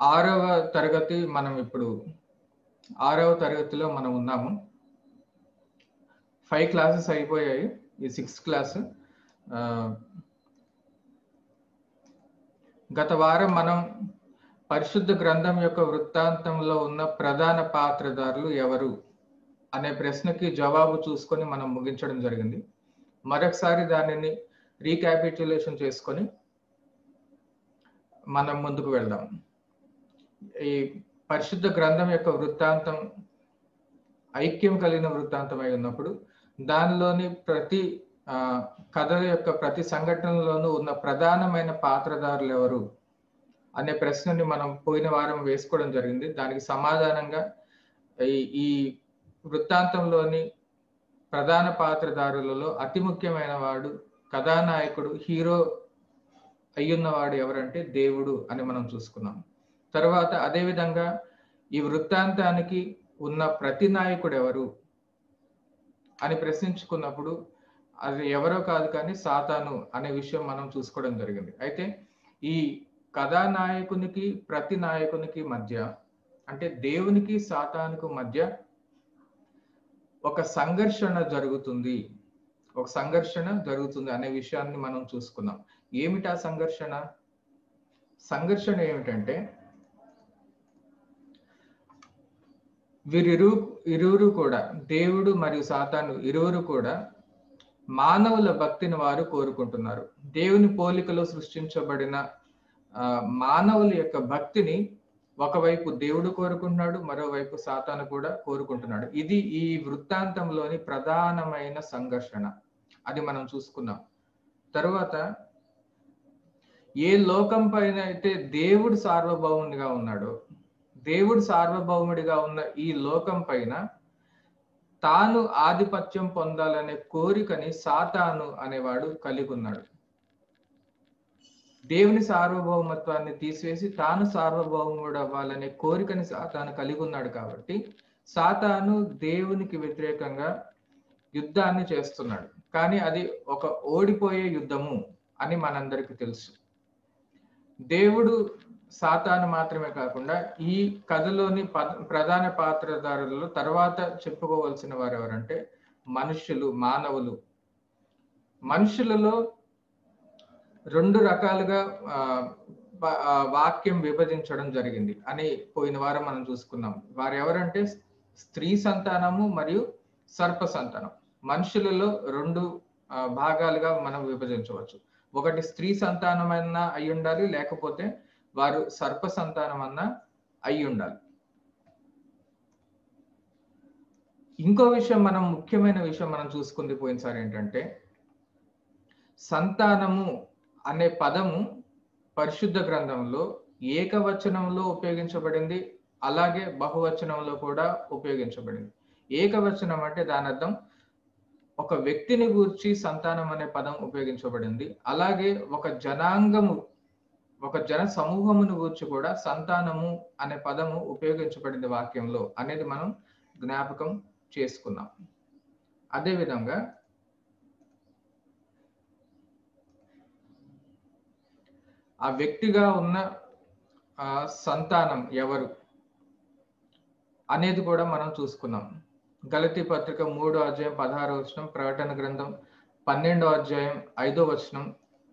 ఆరవ తరగతి మనం ఇప్పుడు ఆరవ తరగతిలో మనం ఉన్నాము ఫైవ్ క్లాసెస్ అయిపోయాయి ఈ సిక్స్త్ క్లాస్ గత వారం మనం పరిశుద్ధ గ్రంథం యొక్క వృత్తాంతంలో ఉన్న ప్రధాన పాత్రధారులు ఎవరు అనే ప్రశ్నకి జవాబు చూసుకొని మనం ముగించడం జరిగింది మరొకసారి దానిని రీక్యాపిట్యులేషన్ చేసుకొని మనం ముందుకు వెళ్దాం ఈ పరిశుద్ధ గ్రంథం యొక్క వృత్తాంతం ఐక్యం కలిగిన వృత్తాంతం అయి ఉన్నప్పుడు దానిలోని ప్రతి కథల యొక్క ప్రతి సంఘటనలోనూ ఉన్న ప్రధానమైన పాత్రధారులు ఎవరు అనే ప్రశ్నని మనం పోయిన వారం వేసుకోవడం జరిగింది దానికి సమాధానంగా ఈ ఈ వృత్తాంతంలోని ప్రధాన పాత్రధారులలో అతి ముఖ్యమైన వాడు కథానాయకుడు హీరో అయ్యున్నవాడు ఎవరంటే దేవుడు అని మనం చూసుకున్నాం తర్వాత అదేవిధంగా ఈ వృత్తాంతానికి ఉన్న ప్రతి నాయకుడు ఎవరు అని ప్రశ్నించుకున్నప్పుడు అది ఎవరో కాదు కానీ సాతాను అనే విషయం మనం చూసుకోవడం జరిగింది అయితే ఈ కథానాయకునికి ప్రతి నాయకునికి మధ్య అంటే దేవునికి సాతానుకు మధ్య ఒక సంఘర్షణ జరుగుతుంది ఒక సంఘర్షణ జరుగుతుంది అనే విషయాన్ని మనం చూసుకున్నాం ఏమిటా సంఘర్షణ సంఘర్షణ ఏమిటంటే వీరిరు ఇరువురు కూడా దేవుడు మరియు సాతాను ఇరువురు కూడా మానవుల భక్తిని వారు కోరుకుంటున్నారు దేవుని పోలికలో సృష్టించబడిన మానవుల యొక్క భక్తిని ఒకవైపు దేవుడు కోరుకుంటున్నాడు మరోవైపు సాతాను కూడా కోరుకుంటున్నాడు ఇది ఈ వృత్తాంతంలోని ప్రధానమైన సంఘర్షణ అది మనం చూసుకున్నాం తరువాత ఏ లోకం పైన అయితే దేవుడు సార్వభౌమునిగా ఉన్నాడో దేవుడు సార్వభౌముడిగా ఉన్న ఈ లోకం పైన తాను ఆధిపత్యం పొందాలనే కోరికని సాతాను అనేవాడు కలిగి ఉన్నాడు దేవుని సార్వభౌమత్వాన్ని తీసివేసి తాను సార్వభౌముడు అవ్వాలనే కోరికని సాతాను కలిగి ఉన్నాడు కాబట్టి సాతాను దేవునికి వ్యతిరేకంగా యుద్ధాన్ని చేస్తున్నాడు కానీ అది ఒక ఓడిపోయే యుద్ధము అని మనందరికీ తెలుసు దేవుడు సాతాను మాత్రమే కాకుండా ఈ కథలోని ప్రధాన పాత్రధారులలో తర్వాత చెప్పుకోవాల్సిన వారు ఎవరంటే మనుషులు మానవులు మనుషులలో రెండు రకాలుగా వాక్యం విభజించడం జరిగింది అని పోయిన వారం మనం చూసుకున్నాం వారు ఎవరంటే స్త్రీ సంతానము మరియు సర్ప సంతానం మనుషులలో రెండు భాగాలుగా మనం విభజించవచ్చు ఒకటి స్త్రీ సంతానమన్నా అయి ఉండాలి లేకపోతే వారు సర్ప సంతానం అన్న అయి ఉండాలి ఇంకో విషయం మనం ముఖ్యమైన విషయం మనం చూసుకుంది పోయినసారి ఏంటంటే సంతానము అనే పదము పరిశుద్ధ గ్రంథంలో ఏకవచనంలో ఉపయోగించబడింది అలాగే బహువచనంలో కూడా ఉపయోగించబడింది ఏకవచనం అంటే దాని అర్థం ఒక వ్యక్తిని గూర్చి సంతానం అనే పదం ఉపయోగించబడింది అలాగే ఒక జనాంగము ఒక జన సమూహమును గూర్చి కూడా సంతానము అనే పదము ఉపయోగించబడింది వాక్యంలో అనేది మనం జ్ఞాపకం చేసుకున్నాం అదేవిధంగా ఆ వ్యక్తిగా ఉన్న సంతానం ఎవరు అనేది కూడా మనం చూసుకున్నాం గలతి పత్రిక మూడో అధ్యాయం పదహారో వచనం ప్రకటన గ్రంథం పన్నెండో అధ్యాయం ఐదో వచనం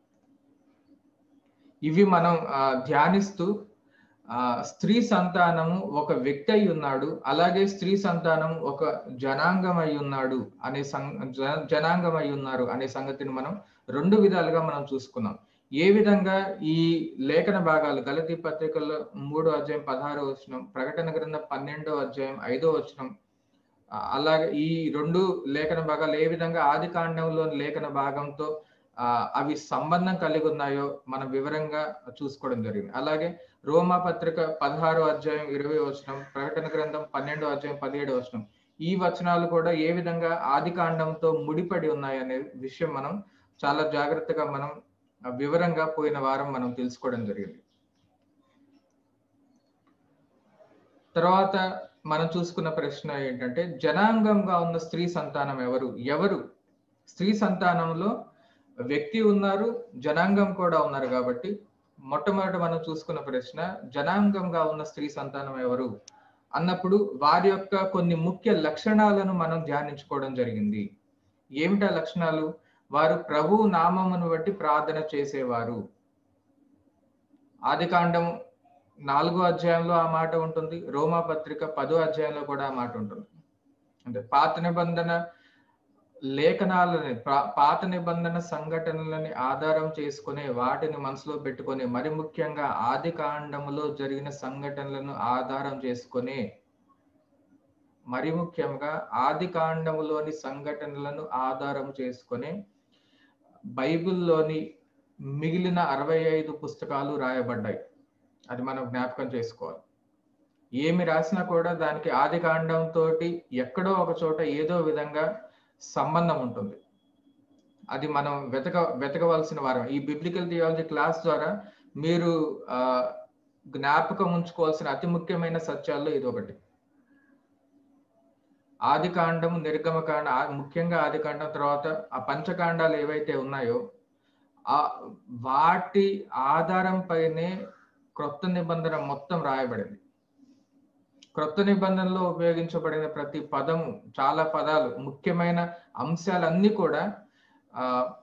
ఇవి మనం ధ్యానిస్తూ స్త్రీ సంతానము ఒక వ్యక్తి అయి ఉన్నాడు అలాగే స్త్రీ సంతానం ఒక జనాంగం అయి ఉన్నాడు అనే జనాంగం అయి ఉన్నారు అనే సంగతిని మనం రెండు విధాలుగా మనం చూసుకున్నాం ఏ విధంగా ఈ లేఖన భాగాలు గలతి పత్రికల్లో మూడో అధ్యాయం పదహారో వచనం ప్రకటన గ్రంథం పన్నెండో అధ్యాయం ఐదో వచనం అలాగే ఈ రెండు లేఖన భాగాలు ఏ విధంగా ఆది కాండంలోని లేఖన భాగంతో అవి సంబంధం కలిగి ఉన్నాయో మనం వివరంగా చూసుకోవడం జరిగింది అలాగే రోమా పత్రిక పదహారో అధ్యాయం ఇరవై వచనం ప్రకటన గ్రంథం పన్నెండో అధ్యాయం పదిహేడు వచనం ఈ వచనాలు కూడా ఏ విధంగా ఆది కాండంతో ముడిపడి ఉన్నాయి అనే విషయం మనం చాలా జాగ్రత్తగా మనం వివరంగా పోయిన వారం మనం తెలుసుకోవడం జరిగింది తర్వాత మనం చూసుకున్న ప్రశ్న ఏంటంటే జనాంగంగా ఉన్న స్త్రీ సంతానం ఎవరు ఎవరు స్త్రీ సంతానంలో వ్యక్తి ఉన్నారు జనాంగం కూడా ఉన్నారు కాబట్టి మొట్టమొదట మనం చూసుకున్న ప్రశ్న జనాంగంగా ఉన్న స్త్రీ సంతానం ఎవరు అన్నప్పుడు వారి యొక్క కొన్ని ముఖ్య లక్షణాలను మనం ధ్యానించుకోవడం జరిగింది ఏమిటా లక్షణాలు వారు ప్రభు నామమును బట్టి ప్రార్థన చేసేవారు ఆది కాండం నాలుగో అధ్యాయంలో ఆ మాట ఉంటుంది రోమా పత్రిక పదో అధ్యాయంలో కూడా ఆ మాట ఉంటుంది అంటే పాత నిబంధన లేఖనాలని పాత నిబంధన సంఘటనలని ఆధారం చేసుకుని వాటిని మనసులో పెట్టుకొని మరి ముఖ్యంగా ఆది కాండములో జరిగిన సంఘటనలను ఆధారం చేసుకొని మరి ముఖ్యంగా ఆది కాండములోని సంఘటనలను ఆధారం చేసుకొని బైబిల్లోని మిగిలిన అరవై ఐదు పుస్తకాలు రాయబడ్డాయి అది మనం జ్ఞాపకం చేసుకోవాలి ఏమి రాసినా కూడా దానికి ఆది కాండంతో ఎక్కడో ఒక చోట ఏదో విధంగా సంబంధం ఉంటుంది అది మనం వెతక వెతకవలసిన వారం ఈ బిబ్లికల్ థియాలజీ క్లాస్ ద్వారా మీరు జ్ఞాపకం ఉంచుకోవాల్సిన అతి ముఖ్యమైన సత్యాల్లో ఇది ఒకటి ఆది కాండం నిర్గమకాండ ముఖ్యంగా ఆది కాండం తర్వాత ఆ పంచకాండాలు ఏవైతే ఉన్నాయో ఆ వాటి ఆధారంపైనే క్రొత్త నిబంధన మొత్తం రాయబడింది క్రొత్త నిబంధనలో ఉపయోగించబడిన ప్రతి పదము చాలా పదాలు ముఖ్యమైన అంశాలన్నీ కూడా ఆ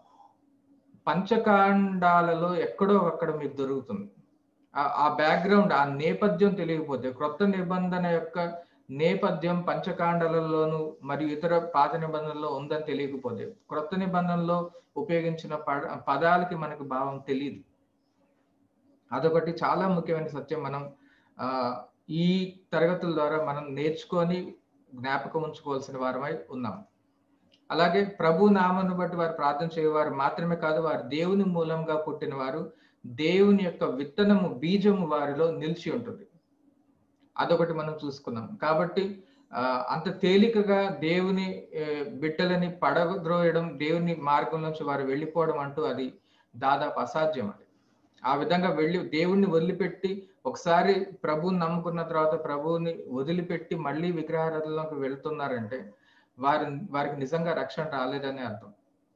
పంచకాండాలలో ఎక్కడో అక్కడ మీకు దొరుకుతుంది ఆ బ్యాక్గ్రౌండ్ ఆ నేపథ్యం తెలియకపోతే క్రొత్త నిబంధన యొక్క నేపథ్యం పంచకాండాలలోను మరియు ఇతర పాత నిబంధనలో ఉందని తెలియకపోతే క్రొత్త నిబంధనలో ఉపయోగించిన పద పదాలకి మనకు భావం తెలియదు అదొకటి చాలా ముఖ్యమైన సత్యం మనం ఆ ఈ తరగతుల ద్వారా మనం నేర్చుకొని జ్ఞాపకం ఉంచుకోవాల్సిన వారమై ఉన్నాం అలాగే ప్రభు నామను బట్టి వారు ప్రార్థన చేయవారు మాత్రమే కాదు వారు దేవుని మూలంగా పుట్టిన వారు దేవుని యొక్క విత్తనము బీజము వారిలో నిలిచి ఉంటుంది అదొకటి మనం చూసుకున్నాం కాబట్టి అంత తేలికగా దేవుని బిడ్డలని పడద్రోయడం దేవుని మార్గం నుంచి వారు వెళ్ళిపోవడం అంటూ అది దాదాపు అసాధ్యం అది ఆ విధంగా వెళ్ళి దేవుణ్ణి వదిలిపెట్టి ఒకసారి ప్రభువుని నమ్ముకున్న తర్వాత ప్రభువుని వదిలిపెట్టి మళ్ళీ విగ్రహారాధనలోకి వెళ్తున్నారంటే వారి వారికి నిజంగా రక్షణ రాలేదని అర్థం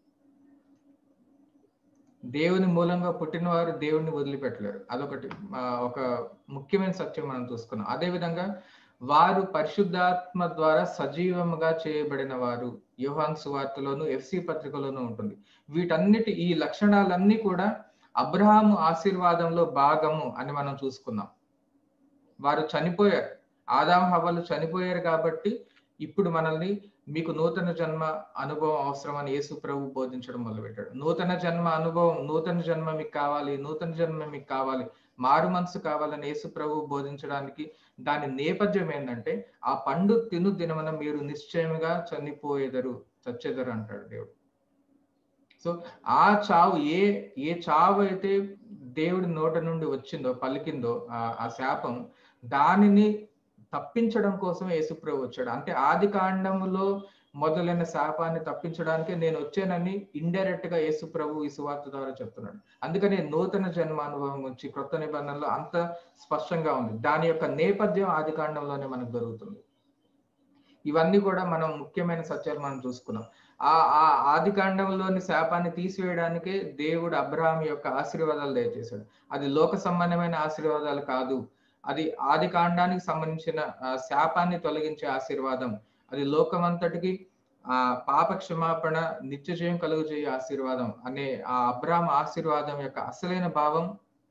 దేవుని మూలంగా పుట్టినవారు దేవుణ్ణి వదిలిపెట్టలేరు అదొకటి ఒక ముఖ్యమైన సత్యం మనం చూసుకున్నాం అదే విధంగా వారు పరిశుద్ధాత్మ ద్వారా సజీవముగా చేయబడిన వారు యుహాన్ సువార్తలోను ఎఫ్సి పత్రికలోనూ ఉంటుంది వీటన్నిటి ఈ లక్షణాలన్నీ కూడా అబ్రహాము ఆశీర్వాదంలో భాగము అని మనం చూసుకున్నాం వారు చనిపోయారు ఆదాం హవ్వలు చనిపోయారు కాబట్టి ఇప్పుడు మనల్ని మీకు నూతన జన్మ అనుభవం అవసరమని యేసు ప్రభు బోధించడం మొదలుపెట్టాడు నూతన జన్మ అనుభవం నూతన జన్మ మీకు కావాలి నూతన జన్మ మీకు కావాలి మారు మనసు కావాలని యేసు ప్రభు బోధించడానికి దాని నేపథ్యం ఏంటంటే ఆ పండు తిను దినమన మీరు నిశ్చయముగా చనిపోయేదరు చచ్చేదరు అంటాడు దేవుడు సో ఆ చావు ఏ ఏ చావు అయితే దేవుడి నోట నుండి వచ్చిందో పలికిందో ఆ శాపం దానిని తప్పించడం కోసం యేసుప్రభు వచ్చాడు అంటే ఆది కాండములో మొదలైన శాపాన్ని తప్పించడానికి నేను వచ్చానని ఇండైరెక్ట్ గా యేసు ప్రభు ఈ సువార్త ద్వారా చెప్తున్నాడు అందుకని నూతన జన్మ అనుభవం గురించి క్రొత్త నిబంధనలో అంత స్పష్టంగా ఉంది దాని యొక్క నేపథ్యం ఆది కాండంలోనే మనకు దొరుకుతుంది ఇవన్నీ కూడా మనం ముఖ్యమైన సత్యాలు మనం చూసుకున్నాం ఆ ఆ ఆది కాండంలోని శాపాన్ని తీసివేయడానికే దేవుడు అబ్రహాం యొక్క ఆశీర్వాదాలు దయచేశాడు అది లోక సంబంధమైన ఆశీర్వాదాలు కాదు అది ఆది కాండానికి సంబంధించిన శాపాన్ని తొలగించే ఆశీర్వాదం అది లోకమంతటికి ఆ పాప క్షమాపణ నిత్య జయం కలుగు చేయ ఆశీర్వాదం అనే ఆ అబ్రాహం ఆశీర్వాదం యొక్క అసలైన భావం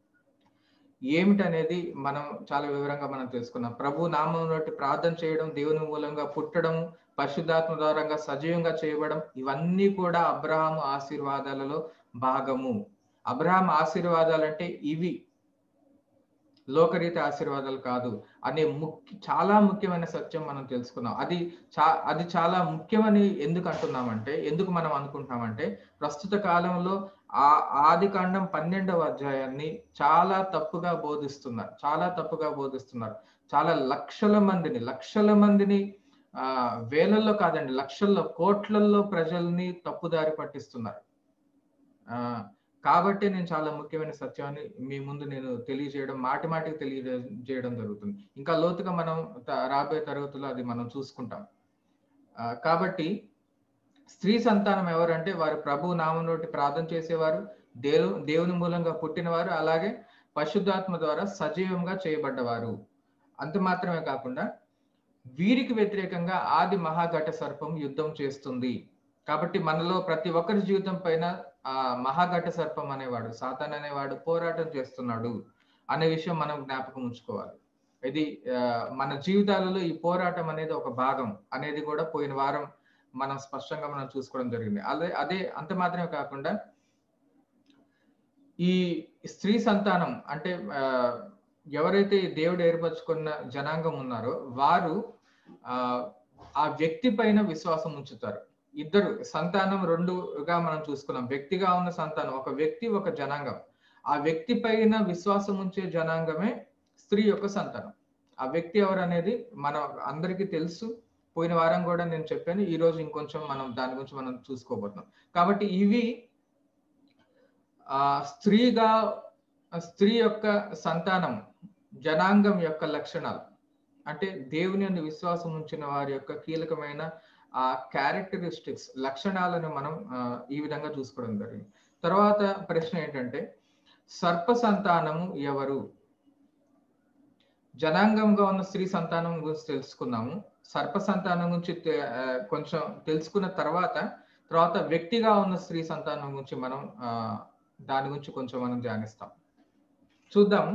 ఏమిటనేది మనం చాలా వివరంగా మనం తెలుసుకున్నాం ప్రభు నామం నుండి ప్రార్థన చేయడం దేవుని మూలంగా పుట్టడం పరిశుద్ధాత్మ ద్వారంగా సజీవంగా చేయబడం ఇవన్నీ కూడా అబ్రహాము ఆశీర్వాదాలలో భాగము అబ్రహాం ఆశీర్వాదాలు అంటే ఇవి లోకరీతి ఆశీర్వాదాలు కాదు అనే ముఖ్య చాలా ముఖ్యమైన సత్యం మనం తెలుసుకున్నాం అది చా అది చాలా ముఖ్యమని ఎందుకు అంటున్నామంటే ఎందుకు మనం అనుకుంటున్నామంటే ప్రస్తుత కాలంలో ఆ ఆది కాండం పన్నెండవ అధ్యాయాన్ని చాలా తప్పుగా బోధిస్తున్నారు చాలా తప్పుగా బోధిస్తున్నారు చాలా లక్షల మందిని లక్షల మందిని ఆ వేలల్లో కాదండి లక్షల్లో కోట్లల్లో ప్రజల్ని తప్పుదారి పట్టిస్తున్నారు ఆ కాబట్టి నేను చాలా ముఖ్యమైన సత్యాన్ని మీ ముందు నేను తెలియజేయడం మాటి మాటికి తెలియజేయడం జరుగుతుంది ఇంకా లోతుగా మనం రాబోయే తరగతుల్లో అది మనం చూసుకుంటాం కాబట్టి స్త్రీ సంతానం ఎవరంటే వారు ప్రభు నామం నోటి ప్రార్థన చేసేవారు దేవు దేవుని మూలంగా పుట్టినవారు అలాగే పరిశుద్ధాత్మ ద్వారా సజీవంగా చేయబడ్డవారు అంత మాత్రమే కాకుండా వీరికి వ్యతిరేకంగా ఆది మహాఘట సర్పం యుద్ధం చేస్తుంది కాబట్టి మనలో ప్రతి ఒక్కరి జీవితం పైన ఆ మహాఘట సర్పం అనేవాడు సాతాన్ అనేవాడు పోరాటం చేస్తున్నాడు అనే విషయం మనం జ్ఞాపకం ఉంచుకోవాలి ఇది మన జీవితాలలో ఈ పోరాటం అనేది ఒక భాగం అనేది కూడా పోయిన వారం మనం స్పష్టంగా మనం చూసుకోవడం జరిగింది అదే అదే అంత మాత్రమే కాకుండా ఈ స్త్రీ సంతానం అంటే ఎవరైతే దేవుడు ఏర్పరచుకున్న జనాంగం ఉన్నారో వారు ఆ ఆ వ్యక్తి పైన విశ్వాసం ఉంచుతారు ఇద్దరు సంతానం రెండుగా మనం చూసుకున్నాం వ్యక్తిగా ఉన్న సంతానం ఒక వ్యక్తి ఒక జనాంగం ఆ వ్యక్తి పైన విశ్వాసం ఉంచే జనాంగమే స్త్రీ యొక్క సంతానం ఆ వ్యక్తి ఎవరు అనేది మన అందరికీ తెలుసు పోయిన వారం కూడా నేను చెప్పాను ఈ రోజు ఇంకొంచెం మనం దాని గురించి మనం చూసుకోబోతున్నాం కాబట్టి ఇవి ఆ స్త్రీగా స్త్రీ యొక్క సంతానం జనాంగం యొక్క లక్షణాలు అంటే దేవుని అందు విశ్వాసం ఉంచిన వారి యొక్క కీలకమైన ఆ క్యారెక్టరిస్టిక్స్ లక్షణాలను మనం ఈ విధంగా చూసుకోవడం జరిగింది తర్వాత ప్రశ్న ఏంటంటే సర్ప సంతానము ఎవరు జనాంగంగా ఉన్న స్త్రీ సంతానం గురించి తెలుసుకున్నాము సర్ప సంతానం గురించి కొంచెం తెలుసుకున్న తర్వాత తర్వాత వ్యక్తిగా ఉన్న స్త్రీ సంతానం గురించి మనం దాని గురించి కొంచెం మనం ధ్యానిస్తాం చూద్దాము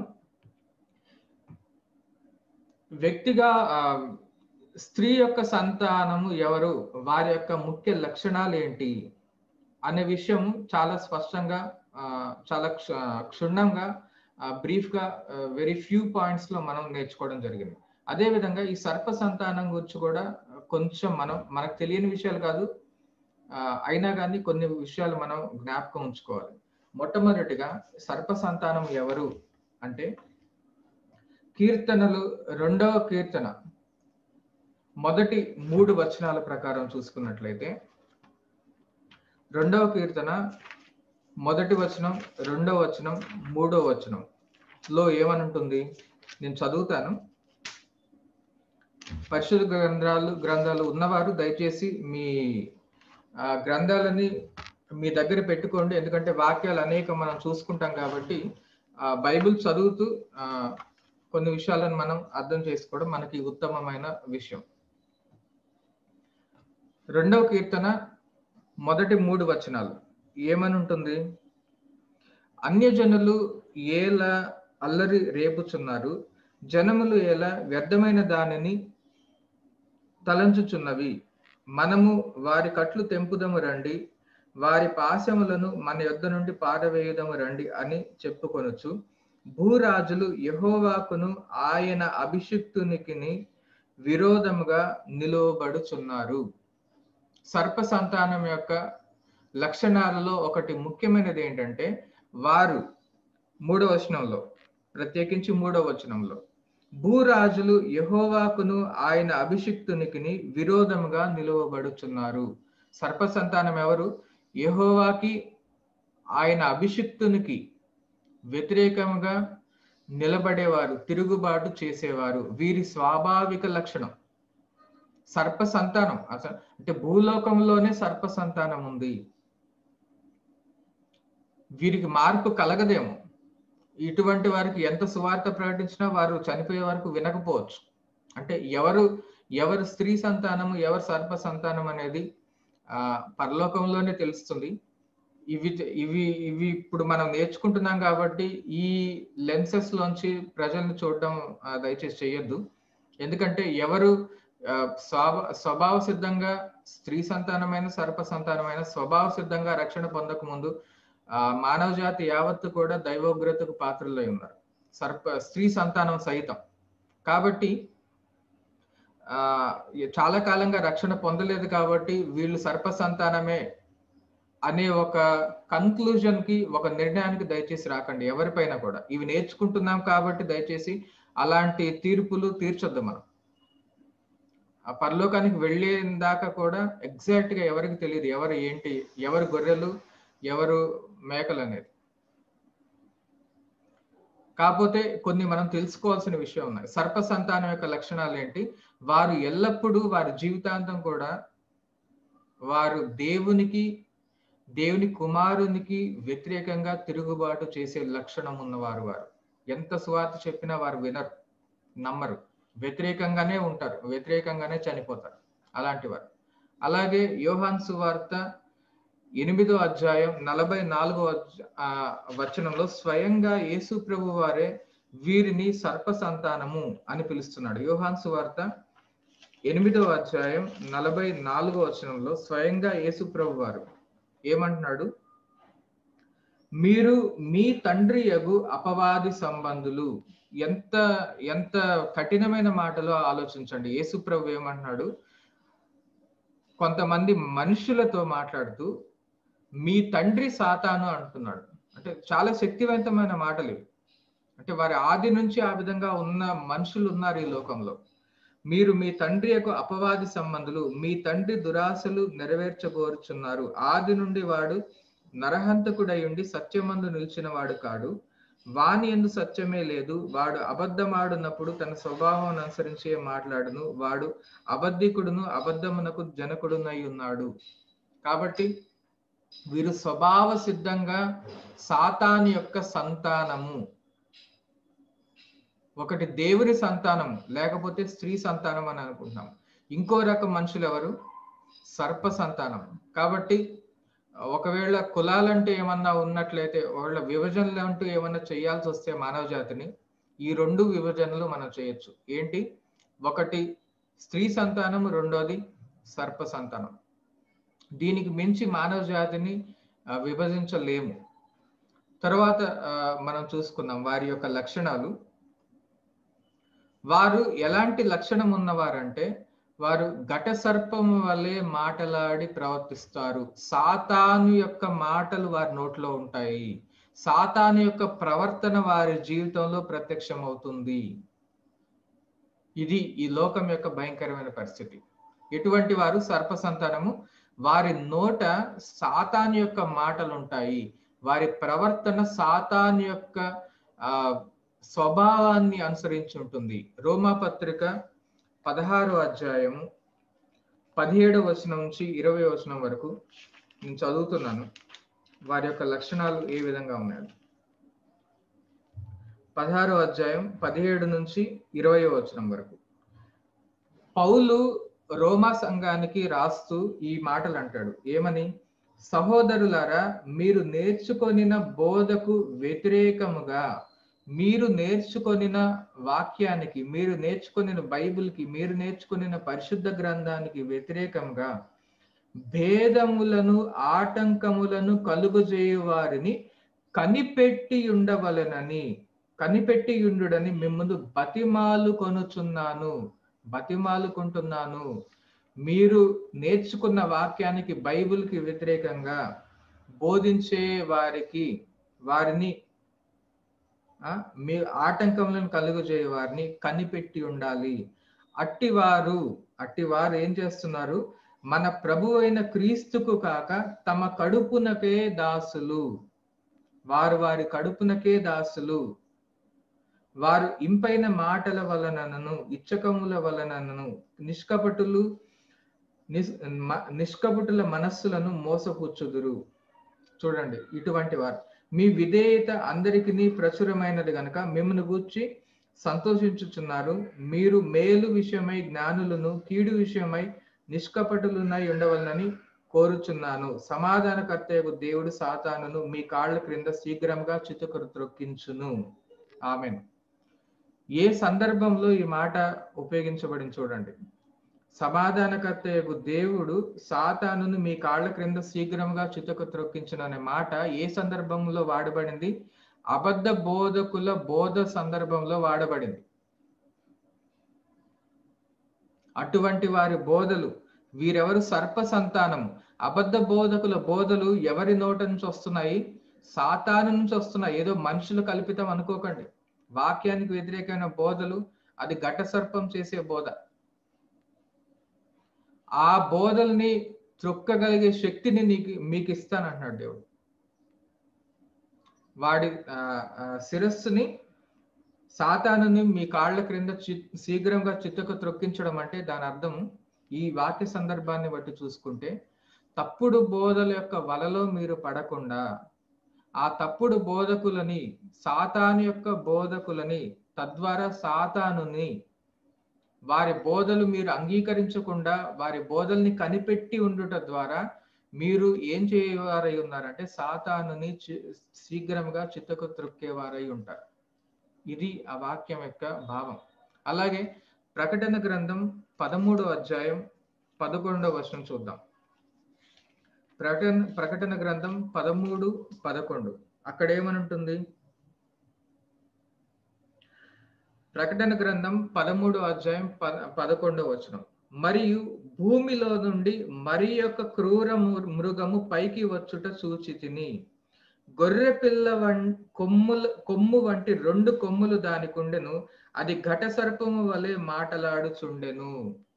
వ్యక్తిగా స్త్రీ యొక్క సంతానము ఎవరు వారి యొక్క ముఖ్య లక్షణాలు ఏంటి అనే విషయం చాలా స్పష్టంగా చాలా క్షుణ్ణంగా బ్రీఫ్ గా వెరీ ఫ్యూ పాయింట్స్ లో మనం నేర్చుకోవడం జరిగింది అదే విధంగా ఈ సర్ప సంతానం గురించి కూడా కొంచెం మనం మనకు తెలియని విషయాలు కాదు అయినా కానీ కొన్ని విషయాలు మనం జ్ఞాపకం ఉంచుకోవాలి మొట్టమొదటిగా సర్ప సంతానం ఎవరు అంటే కీర్తనలు రెండవ కీర్తన మొదటి మూడు వచనాల ప్రకారం చూసుకున్నట్లయితే రెండవ కీర్తన మొదటి వచనం రెండవ వచనం మూడవ వచనం లో ఏమనుంటుంది నేను చదువుతాను పరిశుద్ధ గ్రంథాలు గ్రంథాలు ఉన్నవారు దయచేసి మీ గ్రంథాలని మీ దగ్గర పెట్టుకోండి ఎందుకంటే వాక్యాలు అనేక మనం చూసుకుంటాం కాబట్టి బైబిల్ చదువుతూ కొన్ని విషయాలను మనం అర్థం చేసుకోవడం మనకి ఉత్తమమైన విషయం రెండవ కీర్తన మొదటి మూడు వచనాలు ఏమని ఉంటుంది అన్యజనులు ఏలా అల్లరి రేపుచున్నారు జనములు ఎలా వ్యర్థమైన దానిని తలంచుచున్నవి మనము వారి కట్లు తెంపుదము రండి వారి పాశములను మన యొద్ద నుండి పారవేయుదము రండి అని చెప్పుకొనొచ్చు భూరాజులు యహోవాకును ఆయన అభిషిక్తునికి విరోధముగా నిలువబడుచున్నారు సర్ప సంతానం యొక్క లక్షణాలలో ఒకటి ముఖ్యమైనది ఏంటంటే వారు మూడవ వచనంలో ప్రత్యేకించి మూడవ వచనంలో భూరాజులు యహోవాకును ఆయన అభిషిక్తునికి విరోధముగా నిలువబడుచున్నారు సర్ప సంతానం ఎవరు యహోవాకి ఆయన అభిషిక్తునికి వ్యతిరేకంగా నిలబడేవారు తిరుగుబాటు చేసేవారు వీరి స్వాభావిక లక్షణం సర్ప సంతానం అసలు అంటే భూలోకంలోనే సర్ప సంతానం ఉంది వీరికి మార్పు కలగదేమో ఇటువంటి వారికి ఎంత సువార్త ప్రకటించినా వారు చనిపోయే వరకు వినకపోవచ్చు అంటే ఎవరు ఎవరు స్త్రీ సంతానము ఎవరు సర్ప సంతానం అనేది ఆ పరలోకంలోనే తెలుస్తుంది ఇవి ఇవి ఇవి ఇప్పుడు మనం నేర్చుకుంటున్నాం కాబట్టి ఈ లెన్సెస్ లోంచి ప్రజల్ని చూడడం దయచేసి చేయొద్దు ఎందుకంటే ఎవరు స్వభా స్వభావ సిద్ధంగా స్త్రీ సంతానమైన సర్ప సంతానమైన స్వభావ సిద్ధంగా రక్షణ పొందక ముందు ఆ మానవ జాతి యావత్తు కూడా దైవోగ్రతకు పాత్రలై ఉన్నారు సర్ప స్త్రీ సంతానం సహితం కాబట్టి ఆ చాలా కాలంగా రక్షణ పొందలేదు కాబట్టి వీళ్ళు సర్ప సంతానమే అనే ఒక కన్క్లూజన్ కి ఒక నిర్ణయానికి దయచేసి రాకండి ఎవరిపైన కూడా ఇవి నేర్చుకుంటున్నాం కాబట్టి దయచేసి అలాంటి తీర్పులు తీర్చొద్దు మనం ఆ పరలోకానికి వెళ్ళేదాకా దాకా కూడా ఎగ్జాక్ట్ గా ఎవరికి తెలియదు ఎవరు ఏంటి ఎవరు గొర్రెలు ఎవరు మేకలు అనేది కాకపోతే కొన్ని మనం తెలుసుకోవాల్సిన విషయం ఉన్నాయి సర్ప సంతానం యొక్క లక్షణాలు ఏంటి వారు ఎల్లప్పుడూ వారి జీవితాంతం కూడా వారు దేవునికి దేవుని కుమారునికి వ్యతిరేకంగా తిరుగుబాటు చేసే లక్షణం ఉన్నవారు వారు ఎంత సువార్త చెప్పినా వారు వినరు నమ్మరు వ్యతిరేకంగానే ఉంటారు వ్యతిరేకంగానే చనిపోతారు అలాంటి వారు అలాగే యోహాన్ సువార్త ఎనిమిదో అధ్యాయం నలభై నాలుగో అధ్య- ఆ, వచనంలో స్వయంగా యేసు ప్రభు వారే వీరిని సర్ప సంతానము అని పిలుస్తున్నాడు యోహాన్ సువార్త ఎనిమిదో అధ్యాయం నలభై నాలుగో వచనంలో స్వయంగా యేసు ప్రభు వారు ఏమంటున్నాడు మీరు మీ తండ్రి యగు అపవాది సంబంధులు ఎంత ఎంత కఠినమైన మాటలో ఆలోచించండి యేసు ప్రభు ఏమంటున్నాడు కొంతమంది మనుషులతో మాట్లాడుతూ మీ తండ్రి సాతాను అంటున్నాడు అంటే చాలా శక్తివంతమైన మాటలు ఇవి అంటే వారి ఆది నుంచి ఆ విధంగా ఉన్న మనుషులు ఉన్నారు ఈ లోకంలో మీరు మీ తండ్రి యొక్క అపవాది సంబంధులు మీ తండ్రి దురాశలు నెరవేర్చబోరుచున్నారు ఆది నుండి వాడు నరహంతకుడై ఉండి సత్యమందు నిలిచిన వాడు కాడు వాని ఎందు సత్యమే లేదు వాడు అబద్ధమాడునప్పుడు తన స్వభావం అనుసరించి మాట్లాడును వాడు అబద్ధికుడును అబద్ధమునకు జనకుడునై ఉన్నాడు కాబట్టి వీరు స్వభావ సిద్ధంగా సాతాను యొక్క సంతానము ఒకటి దేవుని సంతానం లేకపోతే స్త్రీ సంతానం అని అనుకుంటున్నాం ఇంకో రకం మనుషులు ఎవరు సర్ప సంతానం కాబట్టి ఒకవేళ కులాలంటూ ఏమన్నా ఉన్నట్లయితే ఒకవేళ విభజనలు అంటూ ఏమన్నా చేయాల్సి వస్తే మానవ జాతిని ఈ రెండు విభజనలు మనం చేయొచ్చు ఏంటి ఒకటి స్త్రీ సంతానం రెండోది సర్ప సంతానం దీనికి మించి మానవ జాతిని ఆ, విభజించలేము తర్వాత ఆ, మనం చూసుకుందాం వారి యొక్క లక్షణాలు వారు ఎలాంటి లక్షణం ఉన్నవారంటే వారు ఘట సర్పము వలె మాటలాడి ప్రవర్తిస్తారు సాతాను యొక్క మాటలు వారి నోట్లో ఉంటాయి సాతాను యొక్క ప్రవర్తన వారి జీవితంలో ప్రత్యక్షమవుతుంది ఇది ఈ లోకం యొక్క భయంకరమైన పరిస్థితి ఎటువంటి వారు సర్ప సంతానము వారి నోట సాతాను యొక్క మాటలు ఉంటాయి వారి ప్రవర్తన సాతాను యొక్క ఆ స్వభావాన్ని అనుసరించి ఉంటుంది రోమా పత్రిక పదహారో అధ్యాయము పదిహేడవ వచనం నుంచి ఇరవై వచనం వరకు నేను చదువుతున్నాను వారి యొక్క లక్షణాలు ఏ విధంగా ఉన్నాయి పదహారో అధ్యాయం పదిహేడు నుంచి ఇరవై వచనం వరకు పౌలు రోమా సంఘానికి రాస్తూ ఈ మాటలు అంటాడు ఏమని సహోదరులారా మీరు నేర్చుకొనిన బోధకు వ్యతిరేకముగా మీరు నేర్చుకొనిన వాక్యానికి మీరు నేర్చుకొనిన బైబిల్కి మీరు నేర్చుకొనిన పరిశుద్ధ గ్రంథానికి వ్యతిరేకంగా భేదములను ఆటంకములను కలుగజేయు వారిని కనిపెట్టి ఉండవలెనని కనిపెట్టి ఉండుడని మిమ్మల్ని బతిమాలు కొనుచున్నాను బతిమాలుకుంటున్నాను మీరు నేర్చుకున్న వాక్యానికి బైబిల్కి వ్యతిరేకంగా బోధించే వారికి వారిని ఆ, మీ ఆటంకములను కలుగు వారిని కనిపెట్టి ఉండాలి అట్టివారు అట్టివారు ఏం చేస్తున్నారు మన ప్రభు అయిన క్రీస్తుకు కాక తమ కడుపునకే దాసులు వారు వారి కడుపునకే దాసులు వారు ఇంపైన మాటల వలనను ఇచ్చకముల వలనను నిష్కపటులు నిస్- మ- నిష్కపటుల మనస్సులను మోసపుచ్చుదురు చూడండి ఇటువంటి వారు మీ విధేయత అందరికి ప్రచురమైనది గనక మిమ్మల్ని గూర్చి సంతోషించుచున్నారు మీరు మేలు విషయమై జ్ఞానులను కీడు విషయమై నిష్కపటులునై ఉండవలనని కోరుచున్నాను సమాధానకర్తయకు దేవుడు సాతానును మీ కాళ్ళ క్రింద శీఘ్రంగా చితుకరు త్రొక్కించును ఆమెన్ ఏ సందర్భంలో ఈ మాట ఉపయోగించబడింది చూడండి సమాధానకర్తయకు దేవుడు సాతానును మీ కాళ్ళ క్రింద శీఘ్రంగా చితక త్రొక్కించిన అనే మాట ఏ సందర్భంలో వాడబడింది అబద్ధ బోధకుల బోధ సందర్భంలో వాడబడింది అటువంటి వారి బోధలు వీరెవరు సర్ప సంతానము అబద్ధ బోధకుల బోధలు ఎవరి నోట నుంచి వస్తున్నాయి సాతాను నుంచి వస్తున్నాయి ఏదో మనుషులు కల్పితం అనుకోకండి వాక్యానికి వ్యతిరేకమైన బోధలు అది ఘట సర్పం చేసే బోధ ఆ బోధల్ని త్రొక్కగలిగే శక్తిని నీకు మీకు ఇస్తానంటున్నాడు దేవుడు వాడి ఆ, ఆ, శిరస్సుని సాతానుని మీ కాళ్ళ క్రింద చి శీఘ్రంగా చిత్తకు త్రొక్కించడం అంటే దాని అర్థం ఈ వాక్య సందర్భాన్ని బట్టి చూసుకుంటే తప్పుడు బోధల యొక్క వలలో మీరు పడకుండా ఆ తప్పుడు బోధకులని సాతాను యొక్క బోధకులని తద్వారా సాతానుని వారి బోధలు మీరు అంగీకరించకుండా వారి బోధల్ని కనిపెట్టి ఉండుట ద్వారా మీరు ఏం చేయవారై ఉన్నారంటే సాతానుని చి- శీఘ్రంగా చిత్తకు త్రొక్కేవారై ఉంటారు ఇది ఆ వాక్యం యొక్క భావం అలాగే ప్రకటన గ్రంథం పదమూడవ అధ్యాయం పదకొండవ వచనం చూద్దాం ప్రకటన ప్రకటన గ్రంథం పదమూడు పదకొండు అక్కడ ఏమని ఉంటుంది ప్రకటన గ్రంథం పదమూడో అధ్యాయం పద పదకొండవ వచనం మరియు భూమిలో నుండి మరి యొక్క క్రూర ము- మృగము పైకి వచ్చుట సూచితిని గొర్రె పిల్ల వం కొమ్ముల కొమ్ము వంటి రెండు కొమ్ములు దానికి ఉండెను అది ఘట సర్పము వలె మాటలాడుచుండెను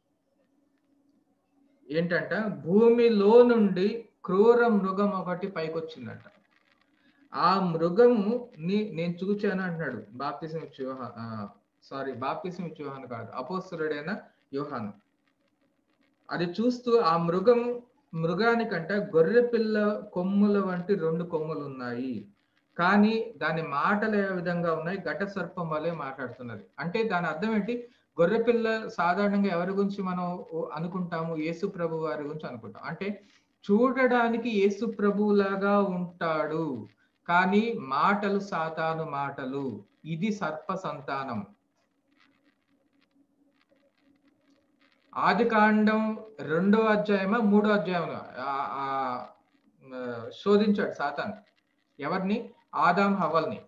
ఏంటంట భూమిలో నుండి క్రూర మృగం ఒకటి పైకొచ్చిందంట ఆ మృగము ని నేను చూచాను అంటున్నాడు బాప్తిసం ఇచ్చి యోహా సారీ బాప్తిసం ఇచ్చి యోహాను కాదు అపోస్తుడైన యోహాను అది చూస్తూ ఆ మృగం మృగానికంట గొర్రె పిల్ల కొమ్ముల వంటి రెండు కొమ్ములు ఉన్నాయి కానీ దాని మాటలు ఏ విధంగా ఉన్నాయి ఘట సర్పం వలె మాట్లాడుతున్నది అంటే దాని అర్థం ఏంటి గొర్రె పిల్ల సాధారణంగా ఎవరి గురించి మనం అనుకుంటాము యేసు ప్రభు వారి గురించి అనుకుంటాం అంటే చూడడానికి యేసు ప్రభువులాగా ఉంటాడు కానీ మాటలు సాతాను మాటలు ఇది సర్ప సంతానం ఆది కాండం రెండో అధ్యాయమా మూడో అధ్యాయం శోధించాడు సాతాన్ ఎవరిని ఆదాం హవల్ని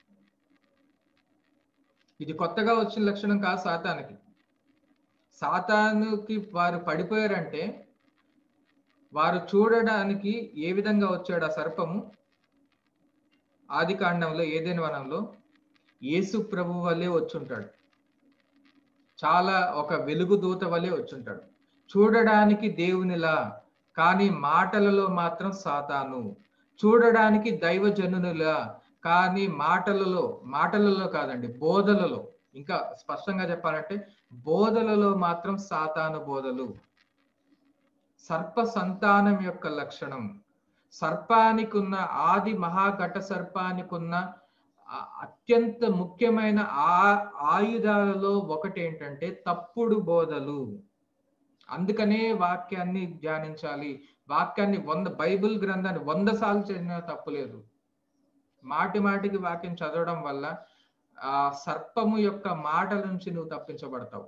ఇది కొత్తగా వచ్చిన లక్షణం కాదు సాతానికి సాతానుకి వారు పడిపోయారంటే వారు చూడడానికి ఏ విధంగా వచ్చాడు ఆ సర్పము ఆది కాండంలో ఏదైనా వనంలో యేసు ప్రభు వల్లే వచ్చుంటాడు చాలా ఒక వెలుగు దూత వలె వచ్చుంటాడు చూడడానికి దేవునిలా కానీ మాటలలో మాత్రం సాతాను చూడడానికి దైవజనునిలా కానీ మాటలలో మాటలలో కాదండి బోధలలో ఇంకా స్పష్టంగా చెప్పాలంటే బోధలలో మాత్రం సాతాను బోధలు సర్ప సంతానం యొక్క లక్షణం సర్పానికి ఉన్న ఆది మహాఘట సర్పానికి ఉన్న ఆ- అత్యంత ముఖ్యమైన ఆ ఆయుధాలలో ఒకటి ఏంటంటే తప్పుడు బోధలు అందుకనే వాక్యాన్ని ధ్యానించాలి వాక్యాన్ని వంద బైబిల్ గ్రంథాన్ని వంద సార్లు చదివినా తప్పులేదు మాటి మాటికి వాక్యం చదవడం వల్ల ఆ సర్పము యొక్క మాటల నుంచి నువ్వు తప్పించబడతావు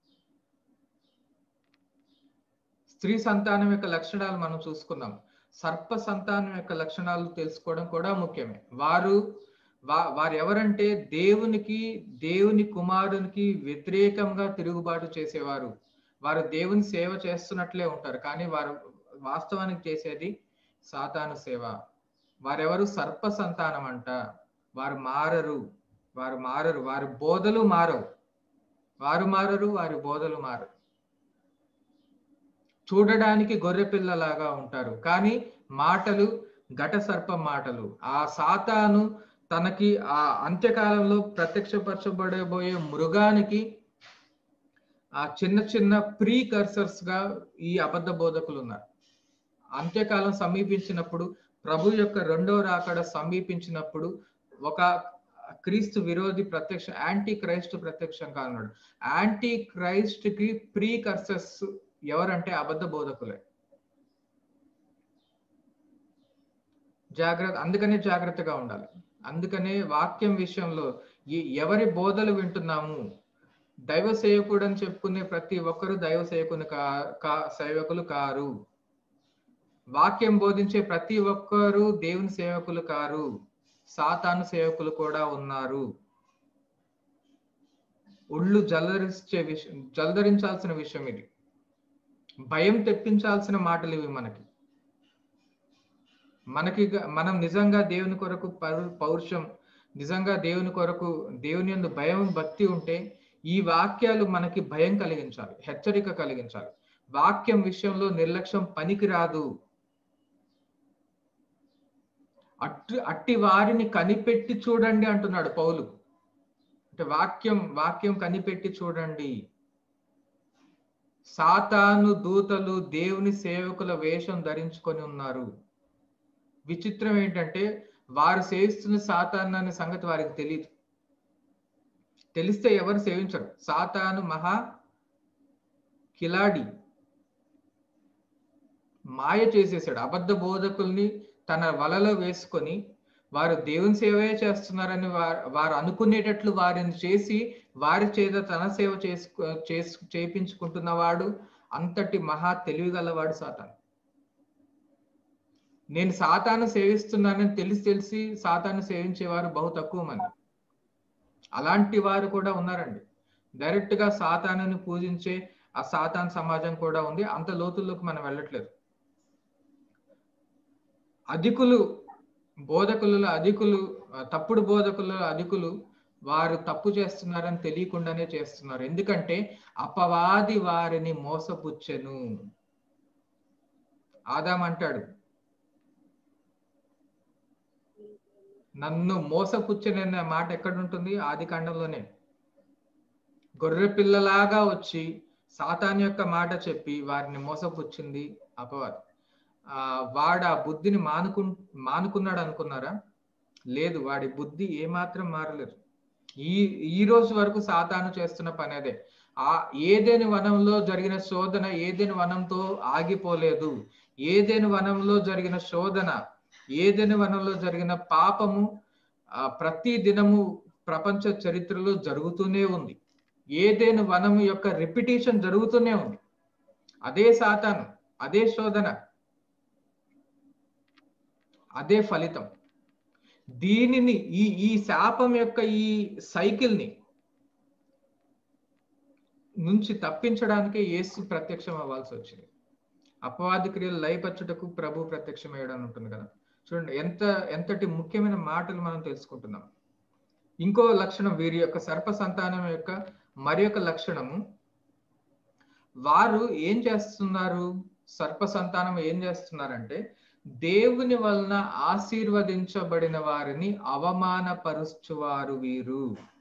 స్త్రీ సంతానం యొక్క లక్షణాలు మనం చూసుకుందాం సర్ప సంతానం యొక్క లక్షణాలు తెలుసుకోవడం కూడా ముఖ్యమే వారు వా వారు ఎవరంటే దేవునికి దేవుని కుమారునికి వ్యతిరేకంగా తిరుగుబాటు చేసేవారు వారు దేవుని సేవ చేస్తున్నట్లే ఉంటారు కానీ వారు వాస్తవానికి చేసేది సాతాను సేవ వారెవరు సర్ప సంతానం అంట వారు మారరు వారు మారరు వారి బోధలు మారవు వారు మారరు వారి బోధలు మారరు చూడడానికి గొర్రె పిల్లలాగా ఉంటారు కానీ మాటలు ఘట సర్ప మాటలు ఆ సాతాను తనకి ఆ అంత్యకాలంలో ప్రత్యక్షపరచబడబోయే మృగానికి ఆ చిన్న చిన్న ప్రీ కర్సర్స్ గా ఈ అబద్ధ బోధకులు ఉన్నారు అంత్యకాలం సమీపించినప్పుడు ప్రభు యొక్క రెండో రాకడ సమీపించినప్పుడు ఒక క్రీస్తు విరోధి ప్రత్యక్ష యాంటీ క్రైస్ట్ ప్రత్యక్షం కానున్నాడు యాంటీ క్రైస్ట్ కి ప్రీ కర్సర్స్ ఎవరంటే అబద్ధ బోధకులే జాగ్రత్త అందుకనే జాగ్రత్తగా ఉండాలి అందుకనే వాక్యం విషయంలో ఈ ఎవరి బోధలు వింటున్నాము దైవ సేవకుడు అని చెప్పుకునే ప్రతి ఒక్కరు దైవ సేవకుని కా కా సేవకులు కారు వాక్యం బోధించే ప్రతి ఒక్కరు దేవుని సేవకులు కారు సాతాను సేవకులు కూడా ఉన్నారు ఒళ్ళు జలదరించే విషయం జలదరించాల్సిన విషయం ఇది భయం తెప్పించాల్సిన మాటలు ఇవి మనకి మనకి గ- మనం నిజంగా దేవుని కొరకు పౌరు- పౌరుషం నిజంగా దేవుని కొరకు దేవుని యందు భయం భక్తి ఉంటే ఈ వాక్యాలు మనకి భయం కలిగించాలి హెచ్చరిక కలిగించాలి వాక్యం విషయంలో నిర్లక్ష్యం పనికిరాదు అట్టి అట్టి వారిని కనిపెట్టి చూడండి అంటున్నాడు పౌలు అంటే వాక్యం వాక్యం కనిపెట్టి చూడండి సాతాను దూతలు దేవుని సేవకుల వేషం ధరించుకొని ఉన్నారు విచిత్రం ఏంటంటే వారు సేవిస్తున్న సాతాను అనే సంగతి వారికి తెలియదు తెలిస్తే ఎవరు సేవించరు సాతాను మహా కిలాడి మాయ చేసేసాడు అబద్ధ బోధకుల్ని తన వలలో వేసుకొని వారు దేవుని సేవే చేస్తున్నారని వారు వారు అనుకునేటట్లు వారిని చేసి వారి చేత తన సేవ చేసుకో చేసు చేయించుకుంటున్నవాడు అంతటి మహా తెలివిగలవాడు సాతాను నేను సాతాను సేవిస్తున్నానని తెలిసి తెలిసి సాతాను సేవించేవారు బహు తక్కువ మంది అలాంటి వారు కూడా ఉన్నారండి డైరెక్ట్ గా సాతానుని పూజించే ఆ సాతాన్ సమాజం కూడా ఉంది అంత లోతుల్లోకి మనం వెళ్ళట్లేదు అధికులు బోధకులలో అధికులు తప్పుడు బోధకులలో అధికులు వారు తప్పు చేస్తున్నారని తెలియకుండానే చేస్తున్నారు ఎందుకంటే అపవాది వారిని మోసపుచ్చెను ఆదాం అంటాడు నన్ను మోసపుచ్చనన్న మాట ఎక్కడ ఉంటుంది ఆది కాండంలోనే గొర్రె పిల్లలాగా వచ్చి సాతాన్ యొక్క మాట చెప్పి వారిని మోసపుచ్చింది అపవాది ఆ వాడు ఆ బుద్ధిని మానుకు మానుకున్నాడు అనుకున్నారా లేదు వాడి బుద్ధి ఏమాత్రం మారలేదు ఈ ఈ రోజు వరకు సాతాను చేస్తున్న పని అదే ఆ ఏదేని వనంలో జరిగిన శోధన ఏదేని వనంతో ఆగిపోలేదు ఏదేని వనంలో జరిగిన శోధన ఏదేని వనంలో జరిగిన పాపము ఆ ప్రతి దినము ప్రపంచ చరిత్రలో జరుగుతూనే ఉంది ఏదేని వనము యొక్క రిపిటేషన్ జరుగుతూనే ఉంది అదే సాతాను అదే శోధన అదే ఫలితం దీనిని ఈ ఈ శాపం యొక్క ఈ సైకిల్ ని నుంచి తప్పించడానికే యేసు ప్రత్యక్షం అవ్వాల్సి వచ్చింది అపవాది క్రియలు లయపరచుటకు ప్రభు ప్రత్యక్షమయ్యడం ఉంటుంది కదా చూడండి ఎంత ఎంతటి ముఖ్యమైన మాటలు మనం తెలుసుకుంటున్నాం ఇంకో లక్షణం వీరి యొక్క సర్ప సంతానం యొక్క మరి యొక్క లక్షణము వారు ఏం చేస్తున్నారు సర్ప సంతానం ఏం చేస్తున్నారంటే దేవుని వలన ఆశీర్వదించబడిన వారిని అవమానపరుచువారు వీరు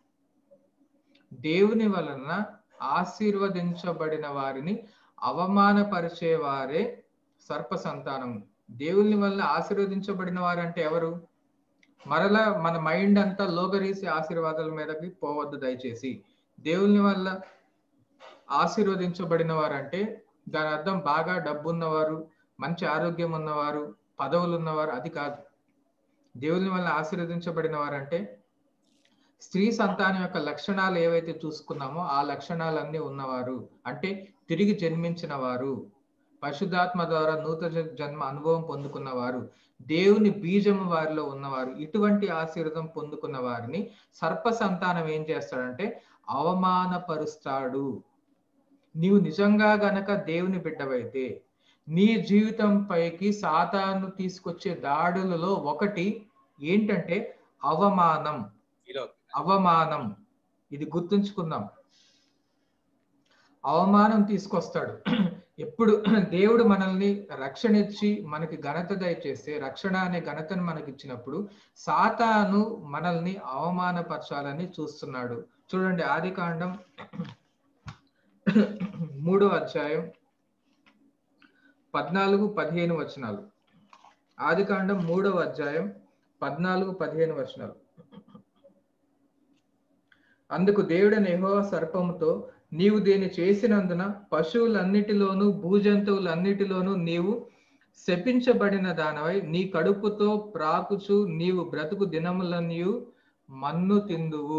దేవుని వలన ఆశీర్వదించబడిన వారిని అవమానపరిచేవారే సర్ప సంతానం దేవుని వల్ల ఆశీర్వదించబడిన వారంటే ఎవరు మరలా మన మైండ్ అంతా లోగరీసి ఆశీర్వాదాల మీదకి పోవద్దు దయచేసి దేవుని వల్ల ఆశీర్వదించబడిన వారంటే దాని అర్థం బాగా డబ్బు ఉన్నవారు మంచి ఆరోగ్యం ఉన్నవారు పదవులు ఉన్నవారు అది కాదు దేవుని వల్ల ఆశీర్వదించబడిన వారంటే స్త్రీ సంతానం యొక్క లక్షణాలు ఏవైతే చూసుకున్నామో ఆ లక్షణాలన్నీ ఉన్నవారు అంటే తిరిగి జన్మించిన వారు పరిశుద్ధాత్మ ద్వారా నూతన జన్మ అనుభవం పొందుకున్న వారు దేవుని బీజము వారిలో ఉన్నవారు ఇటువంటి ఆశీర్వాదం పొందుకున్న వారిని సర్ప సంతానం ఏం చేస్తాడంటే అవమానపరుస్తాడు నీవు నిజంగా గనక దేవుని బిడ్డవైతే నీ జీవితం పైకి సాతాను తీసుకొచ్చే దాడులలో ఒకటి ఏంటంటే అవమానం అవమానం ఇది గుర్తుంచుకుందాం అవమానం తీసుకొస్తాడు ఎప్పుడు దేవుడు మనల్ని రక్షణ ఇచ్చి మనకి ఘనత దయచేస్తే రక్షణ అనే ఘనతను మనకి ఇచ్చినప్పుడు సాతాను మనల్ని అవమానపరచాలని చూస్తున్నాడు చూడండి ఆది కాండం మూడో అధ్యాయం పద్నాలుగు పదిహేను వచనాలు ఆది కాండం మూడవ అధ్యాయం పద్నాలుగు పదిహేను వచనాలు అందుకు దేవుడైన యెహోవా సర్పముతో నీవు దీన్ని చేసినందున పశువులన్నిటిలోనూ భూజంతువులన్నిటిలోనూ నీవు శపించబడిన దానవై నీ కడుపుతో ప్రాకుచు నీవు బ్రతుకు దినములన్నీ మన్ను తిందువు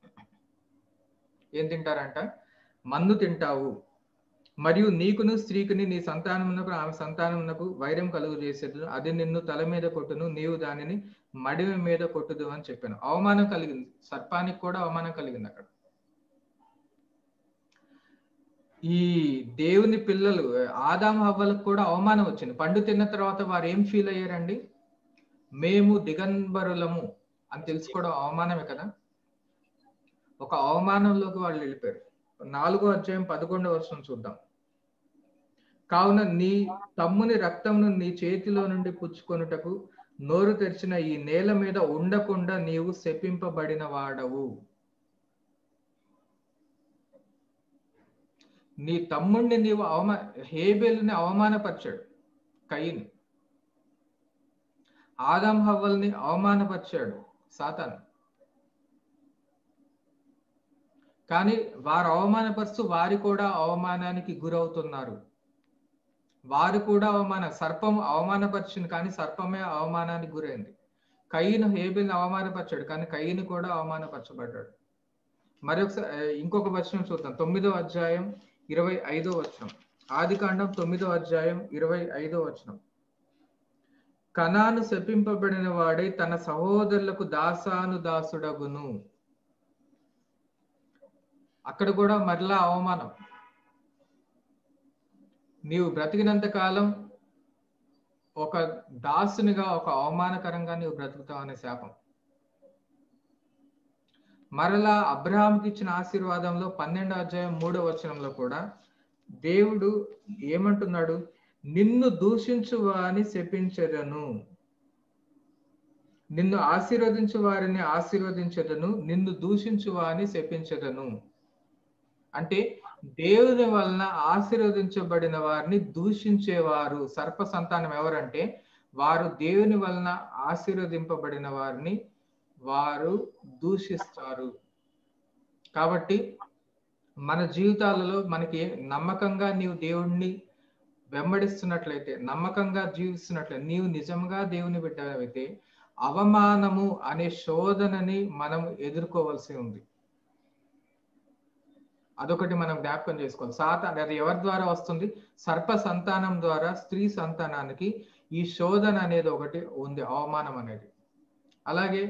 ఏం తింటారంట మన్ను తింటావు మరియు నీకును స్త్రీకుని నీ సంతానమునకు ఆమె సంతానమునకు వైరం కలుగు చేసేది అది నిన్ను తల మీద కొట్టును నీవు దానిని మడిమి మీద కొట్టుదు అని చెప్పాను అవమానం కలిగింది సర్పానికి కూడా అవమానం కలిగింది అక్కడ ఈ దేవుని పిల్లలు ఆదాం హవ్వలకు కూడా అవమానం వచ్చింది పండు తిన్న తర్వాత వారు ఏం ఫీల్ అయ్యారండి మేము దిగంబరులము అని తెలుసుకోవడం అవమానమే కదా ఒక అవమానంలోకి వాళ్ళు వెళ్ళిపోయారు నాలుగో అధ్యాయం పదకొండవ వర్షం చూద్దాం కావున నీ తమ్ముని రక్తమును నీ చేతిలో నుండి పుచ్చుకొనుటకు నోరు తెరిచిన ఈ నేల మీద ఉండకుండా నీవు శపింపబడిన వాడవు నీ తమ్ముణ్ణి నీవు అవమా హేబేలుని అవమానపరిచాడు కయ్యని ఆదాం హవ్వల్ని అవమానపరిచాడు సాతాన్ కానీ వారు అవమానపరుస్తూ వారి కూడా అవమానానికి గురవుతున్నారు వారు కూడా అవమాన సర్పం అవమానపరిచింది కానీ సర్పమే అవమానానికి గురైంది కయ్యను హేబిల్ని అవమానపరిచాడు కానీ కయ్యను కూడా అవమానపరచబడ్డాడు మరొకసారి ఇంకొక వచనం చూద్దాం తొమ్మిదో అధ్యాయం ఇరవై ఐదో వచనం ఆది కాండం తొమ్మిదో అధ్యాయం ఇరవై ఐదో వచనం కనాను శపింపబడిన వాడే తన సహోదరులకు దాసాను దాసుడగును అక్కడ కూడా మరలా అవమానం నీవు బ్రతికినంత కాలం ఒక దాసునిగా ఒక అవమానకరంగా నీవు బ్రతుకుతావు అనే శాపం మరలా అబ్రహాంకి ఇచ్చిన ఆశీర్వాదంలో పన్నెండో అధ్యాయం మూడో వచనంలో కూడా దేవుడు ఏమంటున్నాడు నిన్ను దూషించు వారిని శపించదను నిన్ను ఆశీర్వదించు వారిని ఆశీర్వదించదను నిన్ను దూషించు వారిని శపించదను అంటే దేవుని వలన ఆశీర్వదించబడిన వారిని దూషించేవారు సర్ప సంతానం ఎవరంటే వారు దేవుని వలన ఆశీర్వదింపబడిన వారిని వారు దూషిస్తారు కాబట్టి మన జీవితాలలో మనకి నమ్మకంగా నీవు దేవుణ్ణి వెంబడిస్తున్నట్లయితే నమ్మకంగా జీవిస్తున్నట్లయితే నీవు నిజంగా దేవుని బిడ్డవైతే అవమానము అనే శోధనని మనం ఎదుర్కోవాల్సి ఉంది అదొకటి మనం జ్ఞాపకం చేసుకోవాలి సాత అది ఎవరి ద్వారా వస్తుంది సర్ప సంతానం ద్వారా స్త్రీ సంతానానికి ఈ శోధన అనేది ఒకటి ఉంది అవమానం అనేది అలాగే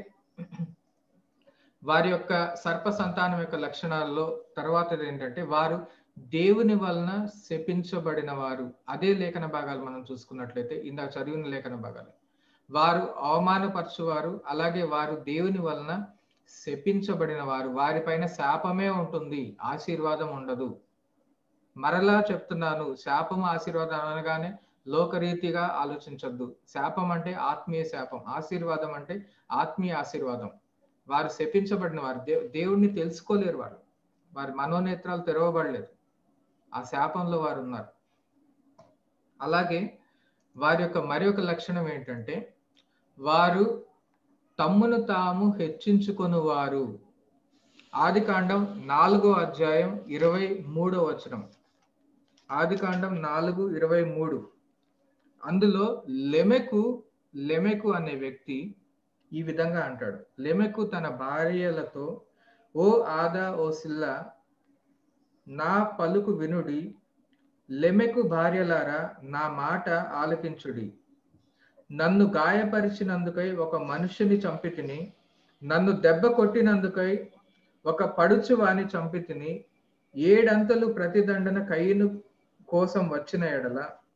వారి యొక్క సర్ప సంతానం యొక్క లక్షణాల్లో తర్వాత ఏంటంటే వారు దేవుని వలన శపించబడిన వారు అదే లేఖన భాగాలు మనం చూసుకున్నట్లయితే ఇందాక చదివిన లేఖన భాగాలు వారు అవమానపరచువారు అలాగే వారు దేవుని వలన శపించబడిన వారు వారిపైన శాపమే ఉంటుంది ఆశీర్వాదం ఉండదు మరలా చెప్తున్నాను శాపం ఆశీర్వాదం అనగానే లోకరీతిగా ఆలోచించొద్దు శాపం అంటే ఆత్మీయ శాపం ఆశీర్వాదం అంటే ఆత్మీయ ఆశీర్వాదం వారు శపించబడిన వారు దేవుణ్ణి తెలుసుకోలేరు వారు వారి మనోనేత్రాలు తెరవబడలేదు ఆ శాపంలో వారు ఉన్నారు అలాగే వారి యొక్క మరి ఒక లక్షణం ఏంటంటే వారు తమ్మును తాము హెచ్చించుకొని వారు ఆది కాండం నాలుగో అధ్యాయం ఇరవై మూడో వచనం ఆది కాండం నాలుగు ఇరవై మూడు అందులో లెమెకు లెమెకు అనే వ్యక్తి ఈ విధంగా అంటాడు లెమెకు తన భార్యలతో ఓ ఆదా ఓ సిల్ల నా పలుకు వినుడి లెమెకు భార్యలారా నా మాట ఆలకించుడి నన్ను గాయపరిచినందుకై ఒక మనుషుని చంపితిని నన్ను దెబ్బ కొట్టినందుకై ఒక పడుచు వాని చంపితిని ఏడంతలు ప్రతిదండన కయ్యను కోసం వచ్చిన ఎడల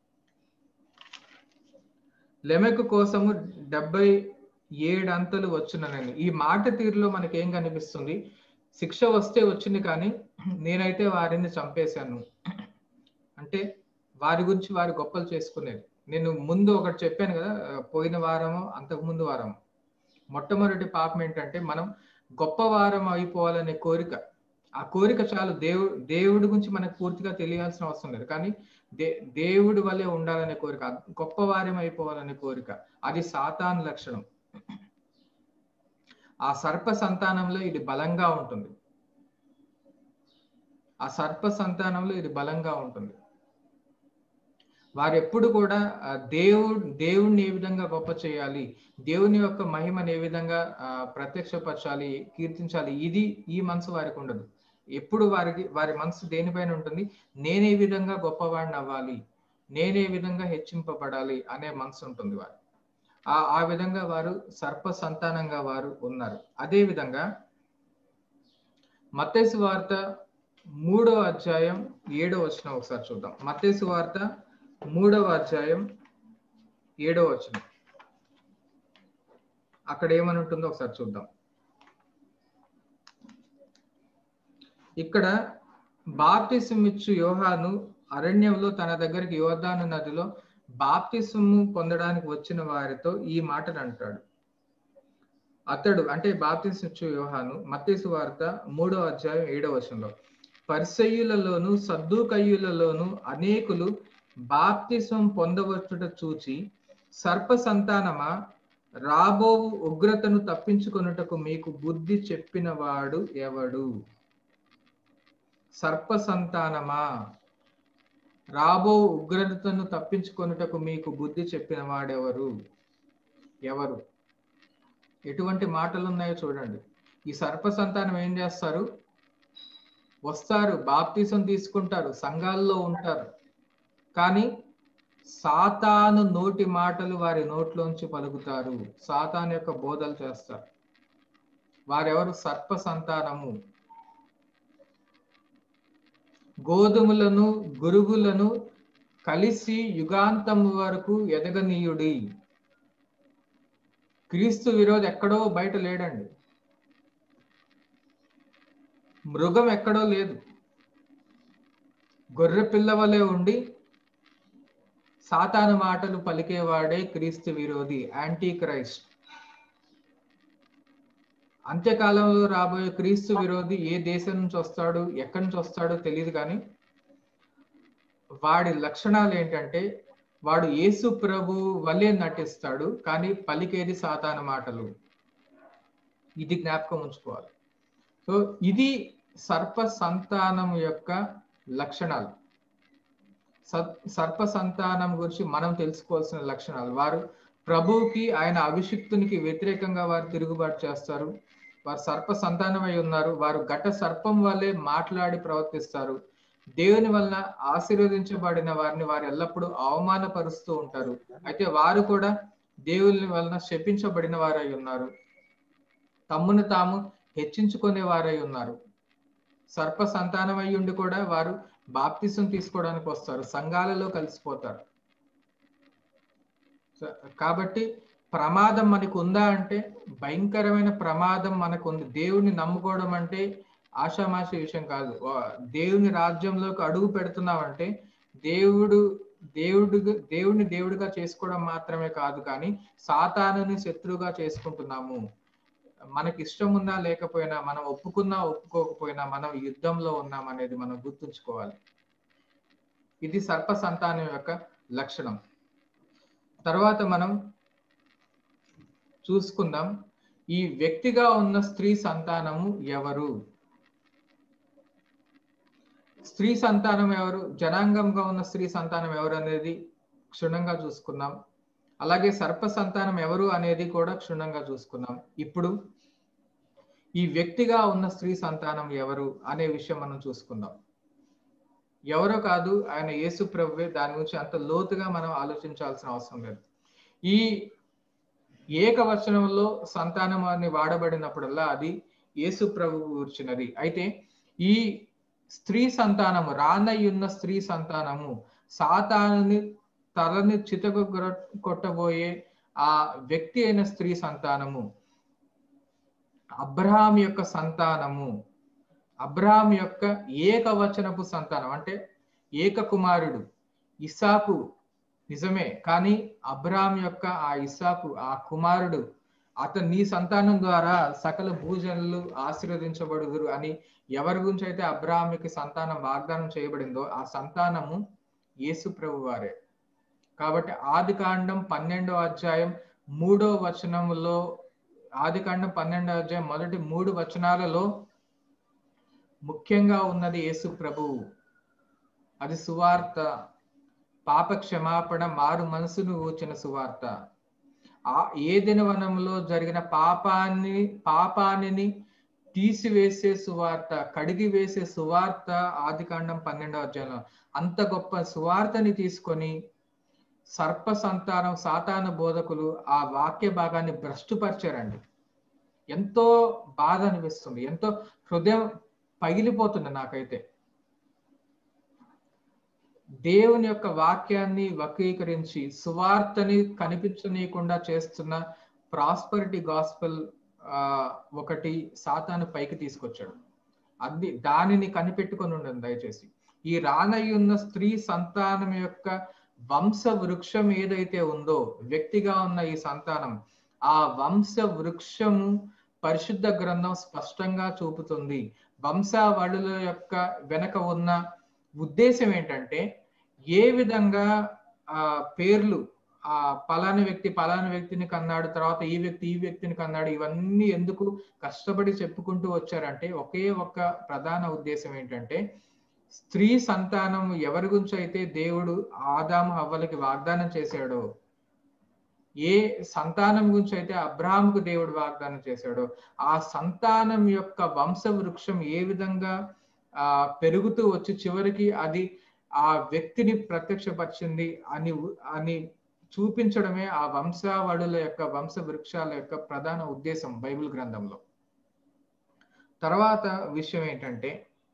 లెమెకు కోసము డెబ్బై ఏడంతలు వచ్చినని ఈ మాట తీరులో మనకి ఏం కనిపిస్తుంది శిక్ష వస్తే వచ్చింది కానీ నేనైతే వారిని చంపేశాను అంటే వారి గురించి వారి గొప్పలు చేసుకునేది నేను ముందు ఒకటి చెప్పాను కదా పోయిన వారము అంతకు ముందు వారం మొట్టమొదటి పాపం ఏంటంటే మనం గొప్ప వారం అయిపోవాలనే కోరిక ఆ కోరిక చాలు దేవుడు దేవుడి గురించి మనకు పూర్తిగా తెలియాల్సిన అవసరం లేదు కానీ దే దేవుడి వల్లే ఉండాలనే కోరిక గొప్ప వారం అయిపోవాలనే కోరిక అది సాతాన్ లక్షణం ఆ సర్ప సంతానంలో ఇది బలంగా ఉంటుంది ఆ సర్ప సంతానంలో ఇది బలంగా ఉంటుంది వారు ఎప్పుడు కూడా దేవుడు దేవుణ్ణి ఏ విధంగా గొప్ప చేయాలి దేవుని యొక్క మహిమను ఏ విధంగా ప్రత్యక్షపరచాలి కీర్తించాలి ఇది ఈ మనసు వారికి ఉండదు ఎప్పుడు వారికి వారి మనసు దేనిపైన ఉంటుంది నేనే విధంగా గొప్పవాడిని అవ్వాలి నేనే విధంగా హెచ్చింపబడాలి అనే మనసు ఉంటుంది వారు ఆ ఆ విధంగా వారు సర్ప సంతానంగా వారు ఉన్నారు అదే విధంగా మత్తేసు వార్త మూడో అధ్యాయం ఏడో వచ్చిన ఒకసారి చూద్దాం మత్తేసు వార్త మూడవ అధ్యాయం ఏడో వచనం అక్కడ ఏమని ఉంటుందో ఒకసారి చూద్దాం ఇక్కడ బాప్తిసం ఇచ్చు యోహాను అరణ్యంలో తన దగ్గరికి యోధాను నదిలో బాప్తిసము పొందడానికి వచ్చిన వారితో ఈ మాటను అంటాడు అతడు అంటే బాప్తిసం ఇచ్చు యోహాను మత్తేసు వార్త మూడో అధ్యాయం ఏడో వచనంలో పరిసయ్యులలోను సద్దుకయ్యులలోను అనేకులు బాప్తిసం పొందవచ్చుట చూచి సర్ప సంతానమా రాబో ఉగ్రతను తప్పించుకొనుటకు మీకు బుద్ధి చెప్పిన వాడు ఎవడు సర్ప సంతానమా రాబో ఉగ్రతను తప్పించుకొనుటకు మీకు బుద్ధి చెప్పిన వాడెవరు ఎవరు ఎటువంటి మాటలు ఉన్నాయో చూడండి ఈ సర్ప సంతానం ఏం చేస్తారు వస్తారు బాప్తీసం తీసుకుంటారు సంఘాల్లో ఉంటారు కానీ సాతాను నోటి మాటలు వారి నోట్లోంచి పలుకుతారు సాతాను యొక్క బోధలు చేస్తారు వారెవరు సర్ప సంతానము గోధుమలను గురుగులను కలిసి యుగాంతం వరకు ఎదగనీయుడి క్రీస్తు విరోధి ఎక్కడో బయట లేడండి మృగం ఎక్కడో లేదు గొర్రె పిల్లవలే ఉండి సాతాను మాటలు పలికేవాడే క్రీస్తు విరోధి యాంటీ క్రైస్ట్ అంత్యకాలంలో రాబోయే క్రీస్తు విరోధి ఏ దేశం నుంచి వస్తాడు ఎక్కడి నుంచి వస్తాడో తెలియదు కానీ వాడి లక్షణాలు ఏంటంటే వాడు యేసు ప్రభు వలె నటిస్తాడు కానీ పలికేది సాతాన మాటలు ఇది జ్ఞాపకం ఉంచుకోవాలి సో ఇది సర్ప సంతానం యొక్క లక్షణాలు సర్ప సంతానం గురించి మనం తెలుసుకోవాల్సిన లక్షణాలు వారు ప్రభువుకి ఆయన అభిషిక్తునికి వ్యతిరేకంగా వారు తిరుగుబాటు చేస్తారు వారు సర్ప సంతానమై ఉన్నారు వారు ఘట సర్పం వల్లే మాట్లాడి ప్రవర్తిస్తారు దేవుని వలన ఆశీర్వదించబడిన వారిని వారు ఎల్లప్పుడూ అవమానపరుస్తూ ఉంటారు అయితే వారు కూడా దేవుని వలన శపించబడిన వారై ఉన్నారు తమ్మును తాము హెచ్చించుకునే వారై ఉన్నారు సర్ప సంతానం అయి ఉండి కూడా వారు బాప్తిసం తీసుకోవడానికి వస్తారు సంఘాలలో కలిసిపోతారు కాబట్టి ప్రమాదం మనకు ఉందా అంటే భయంకరమైన ప్రమాదం మనకు ఉంది దేవుని నమ్ముకోవడం అంటే ఆషామాషి విషయం కాదు దేవుని రాజ్యంలోకి అడుగు పెడుతున్నామంటే దేవుడు దేవుడు దేవుడిని దేవుడిగా చేసుకోవడం మాత్రమే కాదు కానీ సాతానుని శత్రువుగా చేసుకుంటున్నాము మనకి ఇష్టం ఉన్నా లేకపోయినా మనం ఒప్పుకున్నా ఒప్పుకోకపోయినా మనం యుద్ధంలో ఉన్నాం అనేది మనం గుర్తుంచుకోవాలి ఇది సర్ప సంతానం యొక్క లక్షణం తర్వాత మనం చూసుకుందాం ఈ వ్యక్తిగా ఉన్న స్త్రీ సంతానము ఎవరు స్త్రీ సంతానం ఎవరు జనాంగంగా ఉన్న స్త్రీ సంతానం ఎవరు అనేది క్షుణ్ణంగా చూసుకుందాం అలాగే సర్ప సంతానం ఎవరు అనేది కూడా క్షుణ్ణంగా చూసుకున్నాం ఇప్పుడు ఈ వ్యక్తిగా ఉన్న స్త్రీ సంతానం ఎవరు అనే విషయం మనం చూసుకుందాం ఎవరో కాదు ఆయన యేసు ప్రభువే దాని గురించి అంత లోతుగా మనం ఆలోచించాల్సిన అవసరం లేదు ఈ ఏకవచనంలో సంతానం అని వాడబడినప్పుడల్లా అది యేసు ప్రభు కూర్చున్నది అయితే ఈ స్త్రీ సంతానము రానయ్యున్న స్త్రీ సంతానము సాతానుని తలని చితక కొట్టబోయే ఆ వ్యక్తి అయిన స్త్రీ సంతానము అబ్రహాం యొక్క సంతానము అబ్రహాం యొక్క ఏకవచనపు సంతానం అంటే ఏక కుమారుడు ఇసాకు నిజమే కానీ అబ్రహాం యొక్క ఆ ఇసాకు ఆ కుమారుడు అతను నీ సంతానం ద్వారా సకల భూజనులు ఆశీర్వదించబడుదురు అని ఎవరి గురించి అయితే అబ్రహాంకి సంతానం వాగ్దానం చేయబడిందో ఆ సంతానము యేసు ప్రభు వారే కాబట్టి ఆది కాండం పన్నెండో అధ్యాయం మూడో వచనంలో ఆది కాండం పన్నెండో అధ్యాయం మొదటి మూడు వచనాలలో ముఖ్యంగా ఉన్నది యేసు ప్రభువు అది సువార్త పాప క్షమాపణ మారు మనసును ఊచిన సువార్త ఆ ఏదైన వనంలో జరిగిన పాపాన్ని పాపాన్ని తీసివేసే సువార్త కడిగి వేసే సువార్త ఆదికాండం పన్నెండవ అధ్యాయంలో అంత గొప్ప సువార్తని తీసుకొని సర్ప సంతానం సాతాన బోధకులు ఆ వాక్య భాగాన్ని భ్రష్టుపరిచారండి ఎంతో బాధ అనిపిస్తుంది ఎంతో హృదయం పగిలిపోతుంది నాకైతే దేవుని యొక్క వాక్యాన్ని వక్రీకరించి సువార్తని కనిపించనీయకుండా చేస్తున్న ప్రాస్పరిటీ గాస్పల్ ఒకటి సాతాను పైకి తీసుకొచ్చాడు అది దానిని కనిపెట్టుకొని ఉండండి దయచేసి ఈ రానయ్యున్న స్త్రీ సంతానం యొక్క వంశ వృక్షం ఏదైతే ఉందో వ్యక్తిగా ఉన్న ఈ సంతానం ఆ వంశ వృక్షము పరిశుద్ధ గ్రంథం స్పష్టంగా చూపుతుంది వంశావళుల యొక్క వెనక ఉన్న ఉద్దేశం ఏంటంటే ఏ విధంగా ఆ పేర్లు ఆ పలాని వ్యక్తి పలాని వ్యక్తిని కన్నాడు తర్వాత ఈ వ్యక్తి ఈ వ్యక్తిని కన్నాడు ఇవన్నీ ఎందుకు కష్టపడి చెప్పుకుంటూ వచ్చారంటే ఒకే ఒక్క ప్రధాన ఉద్దేశం ఏంటంటే స్త్రీ సంతానం ఎవరి గురించి అయితే దేవుడు ఆదాము హవ్వలకి వాగ్దానం చేశాడో ఏ సంతానం గురించి అయితే అబ్రాహాంకు దేవుడు వాగ్దానం చేశాడో ఆ సంతానం యొక్క వంశ వృక్షం ఏ విధంగా ఆ పెరుగుతూ వచ్చి చివరికి అది ఆ వ్యక్తిని ప్రత్యక్షపరిచింది అని అని చూపించడమే ఆ వంశావళుల యొక్క వంశ వృక్షాల యొక్క ప్రధాన ఉద్దేశం బైబిల్ గ్రంథంలో తర్వాత విషయం ఏంటంటే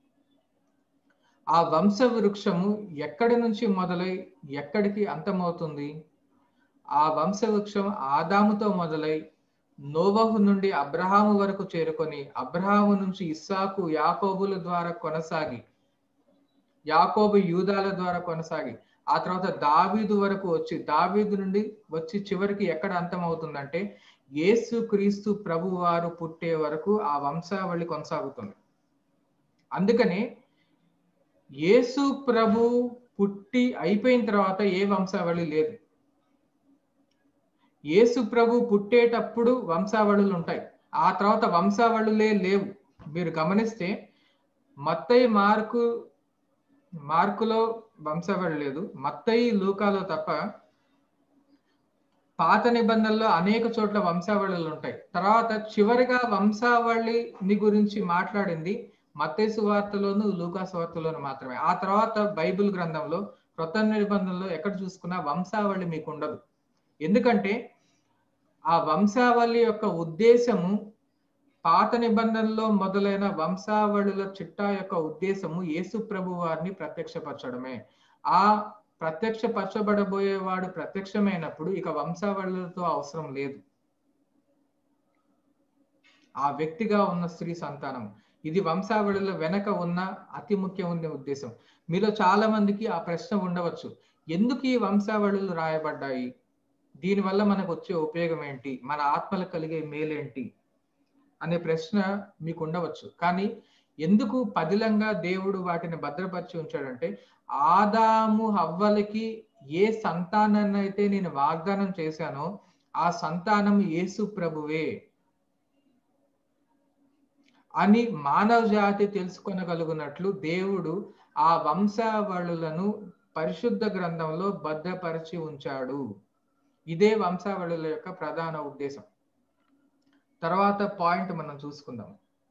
ఆ వంశ వృక్షము ఎక్కడి నుంచి మొదలై ఎక్కడికి అంతమవుతుంది ఆ వంశ వృక్షం ఆదాముతో మొదలై నోవహు నుండి అబ్రహాము వరకు చేరుకొని అబ్రహాము నుంచి ఇస్సాకు యాకోబుల ద్వారా కొనసాగి యాకోబు యూదాల ద్వారా కొనసాగి ఆ తర్వాత దావీదు వరకు వచ్చి దావీదు నుండి వచ్చి చివరికి ఎక్కడ అంతమవుతుందంటే యేసు క్రీస్తు ప్రభు వారు పుట్టే వరకు ఆ వంశావళి కొనసాగుతుంది అందుకని యేసు ప్రభు పుట్టి అయిపోయిన తర్వాత ఏ వంశావళి లేదు యేసు ప్రభు పుట్టేటప్పుడు వంశావళులు ఉంటాయి ఆ తర్వాత వంశావళులే లేవు మీరు గమనిస్తే మత్తయి మార్కు మార్కులో వంశావళి లేదు మత్తయి లూకాలో తప్ప పాత నిబంధనలో అనేక చోట్ల వంశావళులు ఉంటాయి తర్వాత చివరిగా వంశావళిని గురించి మాట్లాడింది మత్తయి సువార్తలోను లూకా సువార్తలోను మాత్రమే ఆ తర్వాత బైబిల్ గ్రంథంలో క్రొత్త నిబంధనలో ఎక్కడ చూసుకున్నా వంశావళి మీకు ఉండదు ఎందుకంటే ఆ వంశావళి యొక్క ఉద్దేశము పాత నిబంధనలో మొదలైన వంశావళుల చిట్టా యొక్క ఉద్దేశము యేసు ప్రభు వారిని ప్రత్యక్షపరచడమే ఆ ప్రత్యక్షపరచబడబోయేవాడు ప్రత్యక్షమైనప్పుడు ఇక వంశావళులతో అవసరం లేదు ఆ వ్యక్తిగా ఉన్న స్త్రీ సంతానం ఇది వంశావళుల వెనక ఉన్న అతి ముఖ్యమైన ఉద్దేశం మీలో చాలా మందికి ఆ ప్రశ్న ఉండవచ్చు ఎందుకు ఈ వంశావళులు రాయబడ్డాయి దీనివల్ల మనకు వచ్చే ఉపయోగం ఏంటి మన ఆత్మలకు కలిగే మేలేంటి అనే ప్రశ్న మీకు ఉండవచ్చు కానీ ఎందుకు పదిలంగా దేవుడు వాటిని భద్రపరిచి ఉంచాడంటే ఆదాము హవ్వలకి ఏ సంతానాన్ని అయితే నేను వాగ్దానం చేశానో ఆ సంతానం యేసు ప్రభువే అని మానవ జాతి తెలుసుకొనగలుగునట్లు దేవుడు ఆ వంశావళులను పరిశుద్ధ గ్రంథంలో భద్రపరిచి ఉంచాడు ఇదే వంశావళుల యొక్క ప్రధాన ఉద్దేశం తర్వాత పాయింట్ మనం చూసుకుందాం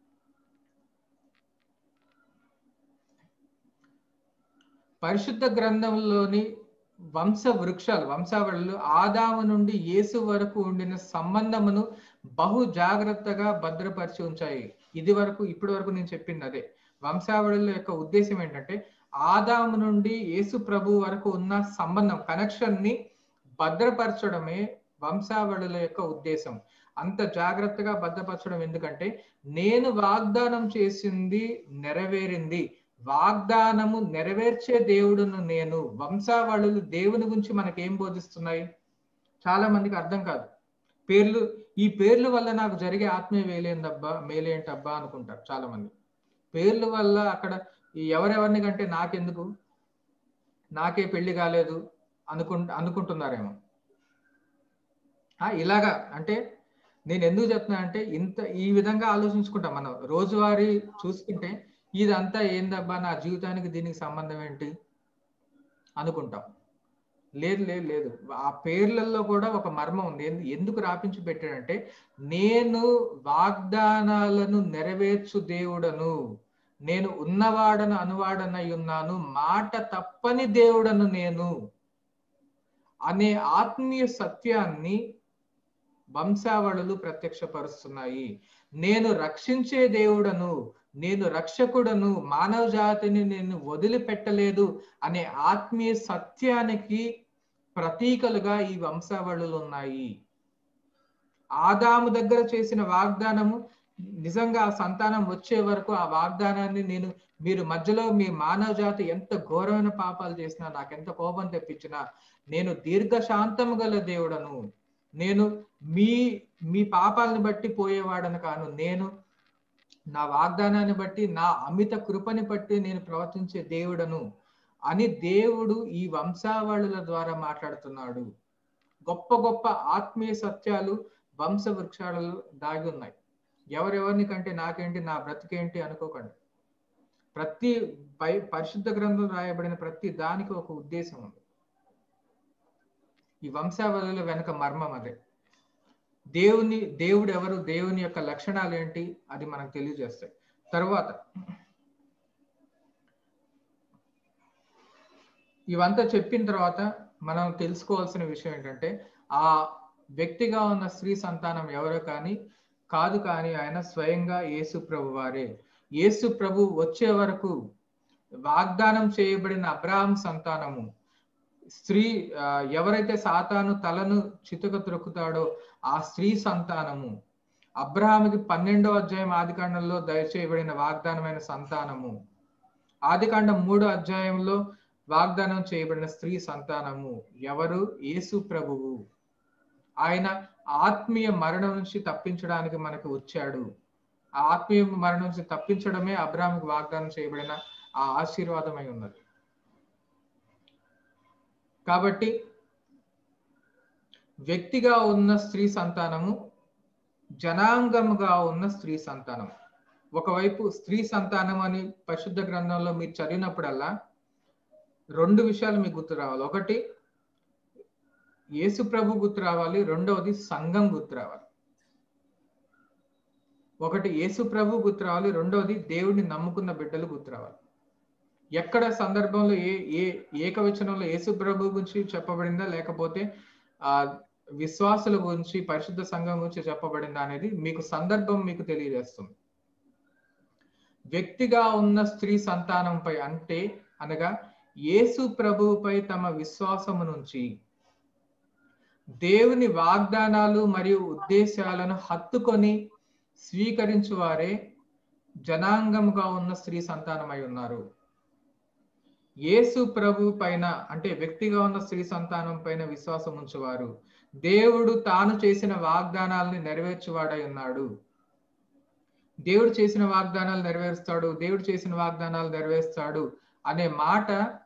పరిశుద్ధ గ్రంథంలోని వంశ వృక్షాలు వంశావళులు ఆదాము నుండి యేసు వరకు ఉండిన సంబంధమును బహు జాగ్రత్తగా భద్రపరిచి ఉంచాయి ఇది వరకు ఇప్పటి వరకు నేను చెప్పింది అదే వంశావళుల యొక్క ఉద్దేశం ఏంటంటే ఆదాము నుండి యేసు ప్రభు వరకు ఉన్న సంబంధం కనెక్షన్ ని భద్రపరచడమే వంశావళుల యొక్క ఉద్దేశం అంత జాగ్రత్తగా భద్రపరచడం ఎందుకంటే నేను వాగ్దానం చేసింది నెరవేరింది వాగ్దానము నెరవేర్చే దేవుడును నేను వంశావళులు దేవుని గురించి మనకేం బోధిస్తున్నాయి చాలా మందికి అర్థం కాదు పేర్లు ఈ పేర్ల వల్ల నాకు జరిగే ఆత్మీయ వేలేందబ్బా మేలేంటబ్బా అనుకుంటారు చాలా మంది పేర్ల వల్ల అక్కడ ఎవరెవరిని కంటే నాకెందుకు నాకే పెళ్లి కాలేదు అనుకు అనుకుంటున్నారేమో ఇలాగా అంటే నేను ఎందుకు చెప్తున్నా అంటే ఇంత ఈ విధంగా ఆలోచించుకుంటాం మనం రోజువారీ చూసుకుంటే ఇదంతా ఏందబ్బా నా జీవితానికి దీనికి సంబంధం ఏంటి అనుకుంటాం లేదు లేదు లేదు ఆ పేర్లలో కూడా ఒక మర్మం ఉంది ఎందుకు రాపించి పెట్టాడంటే నేను వాగ్దానాలను నెరవేర్చు దేవుడను నేను ఉన్నవాడను అనువాడనై ఉన్నాను మాట తప్పని దేవుడను నేను అనే ఆత్మీయ సత్యాన్ని వంశావళులు ప్రత్యక్షపరుస్తున్నాయి నేను రక్షించే దేవుడను నేను రక్షకుడను మానవ జాతిని నేను వదిలిపెట్టలేదు అనే ఆత్మీయ సత్యానికి ప్రతీకలుగా ఈ వంశావళులు ఉన్నాయి ఆదాము దగ్గర చేసిన వాగ్దానము నిజంగా ఆ సంతానం వచ్చే వరకు ఆ వాగ్దానాన్ని నేను మీరు మధ్యలో మీ మానవ జాతి ఎంత ఘోరమైన పాపాలు చేసినా నాకెంత కోపం తెప్పించినా నేను దీర్ఘశాంతము గల దేవుడను నేను మీ మీ పాపాలను బట్టి పోయేవాడను కాను నేను నా వాగ్దానాన్ని బట్టి నా అమిత కృపని బట్టి నేను ప్రవర్తించే దేవుడను అని దేవుడు ఈ వంశావళుల ద్వారా మాట్లాడుతున్నాడు గొప్ప గొప్ప ఆత్మీయ సత్యాలు వంశ వృక్షాలలో దాగి ఉన్నాయి ఎవరెవరిని కంటే నాకేంటి నా బ్రతికేంటి అనుకోకండి ప్రతి పై పరిశుద్ధ గ్రంథం రాయబడిన ప్రతి దానికి ఒక ఉద్దేశం ఉంది ఈ వంశావళుల వెనక మర్మం అదే దేవుని దేవుడు ఎవరు దేవుని యొక్క లక్షణాలు ఏంటి అది మనకు తెలియజేస్తాయి తర్వాత ఇవంతా చెప్పిన తర్వాత మనం తెలుసుకోవాల్సిన విషయం ఏంటంటే ఆ వ్యక్తిగా ఉన్న స్త్రీ సంతానం ఎవరో కానీ కాదు కానీ ఆయన స్వయంగా యేసు ప్రభు వారే యేసు ప్రభు వచ్చే వరకు వాగ్దానం చేయబడిన అబ్రాహం సంతానము స్త్రీ ఎవరైతే సాతాను తలను చితుక త్రొక్కుతాడో ఆ స్త్రీ సంతానము అబ్రహాముకి పన్నెండో అధ్యాయం ఆదికాండంలో దయచేయబడిన వాగ్దానమైన సంతానము ఆదికాండం మూడో అధ్యాయంలో వాగ్దానం చేయబడిన స్త్రీ సంతానము ఎవరు యేసు ప్రభువు ఆయన ఆత్మీయ మరణం నుంచి తప్పించడానికి మనకు వచ్చాడు ఆ ఆత్మీయ మరణం నుంచి తప్పించడమే అబ్రాహాముకి వాగ్దానం చేయబడిన ఆ ఆశీర్వాదమై ఉన్నది కాబట్టి వ్యక్తిగా ఉన్న స్త్రీ సంతానము జనాంగముగా ఉన్న స్త్రీ సంతానం ఒకవైపు స్త్రీ సంతానం అని పరిశుద్ధ గ్రంథంలో మీరు చదివినప్పుడల్లా రెండు విషయాలు మీకు గుర్తు రావాలి ఒకటి యేసు ప్రభు గుర్తు రావాలి రెండవది సంఘం గుర్తు రావాలి ఒకటి యేసు ప్రభు గుర్తు రావాలి రెండవది దేవుడిని నమ్ముకున్న బిడ్డలు గుర్తు రావాలి ఎక్కడ సందర్భంలో ఏ ఏ ఏకవచనంలో యేసు ప్రభు గురించి చెప్పబడిందా లేకపోతే ఆ విశ్వాసుల గురించి పరిశుద్ధ సంఘం గురించి చెప్పబడిందా అనేది మీకు సందర్భం మీకు తెలియజేస్తుంది వ్యక్తిగా ఉన్న స్త్రీ సంతానంపై అంటే అనగా యేసు ప్రభువుపై తమ విశ్వాసము నుంచి దేవుని వాగ్దానాలు మరియు ఉద్దేశాలను హత్తుకొని స్వీకరించు వారే జనాంగముగా ఉన్న స్త్రీ సంతానమై ఉన్నారు యేసు ప్రభు పైన అంటే వ్యక్తిగా ఉన్న స్త్రీ సంతానం పైన విశ్వాసం ఉంచువారు దేవుడు తాను చేసిన వాగ్దానాలని నెరవేర్చువాడై ఉన్నాడు దేవుడు చేసిన వాగ్దానాలు నెరవేరుస్తాడు దేవుడు చేసిన వాగ్దానాలు నెరవేరుస్తాడు అనే మాట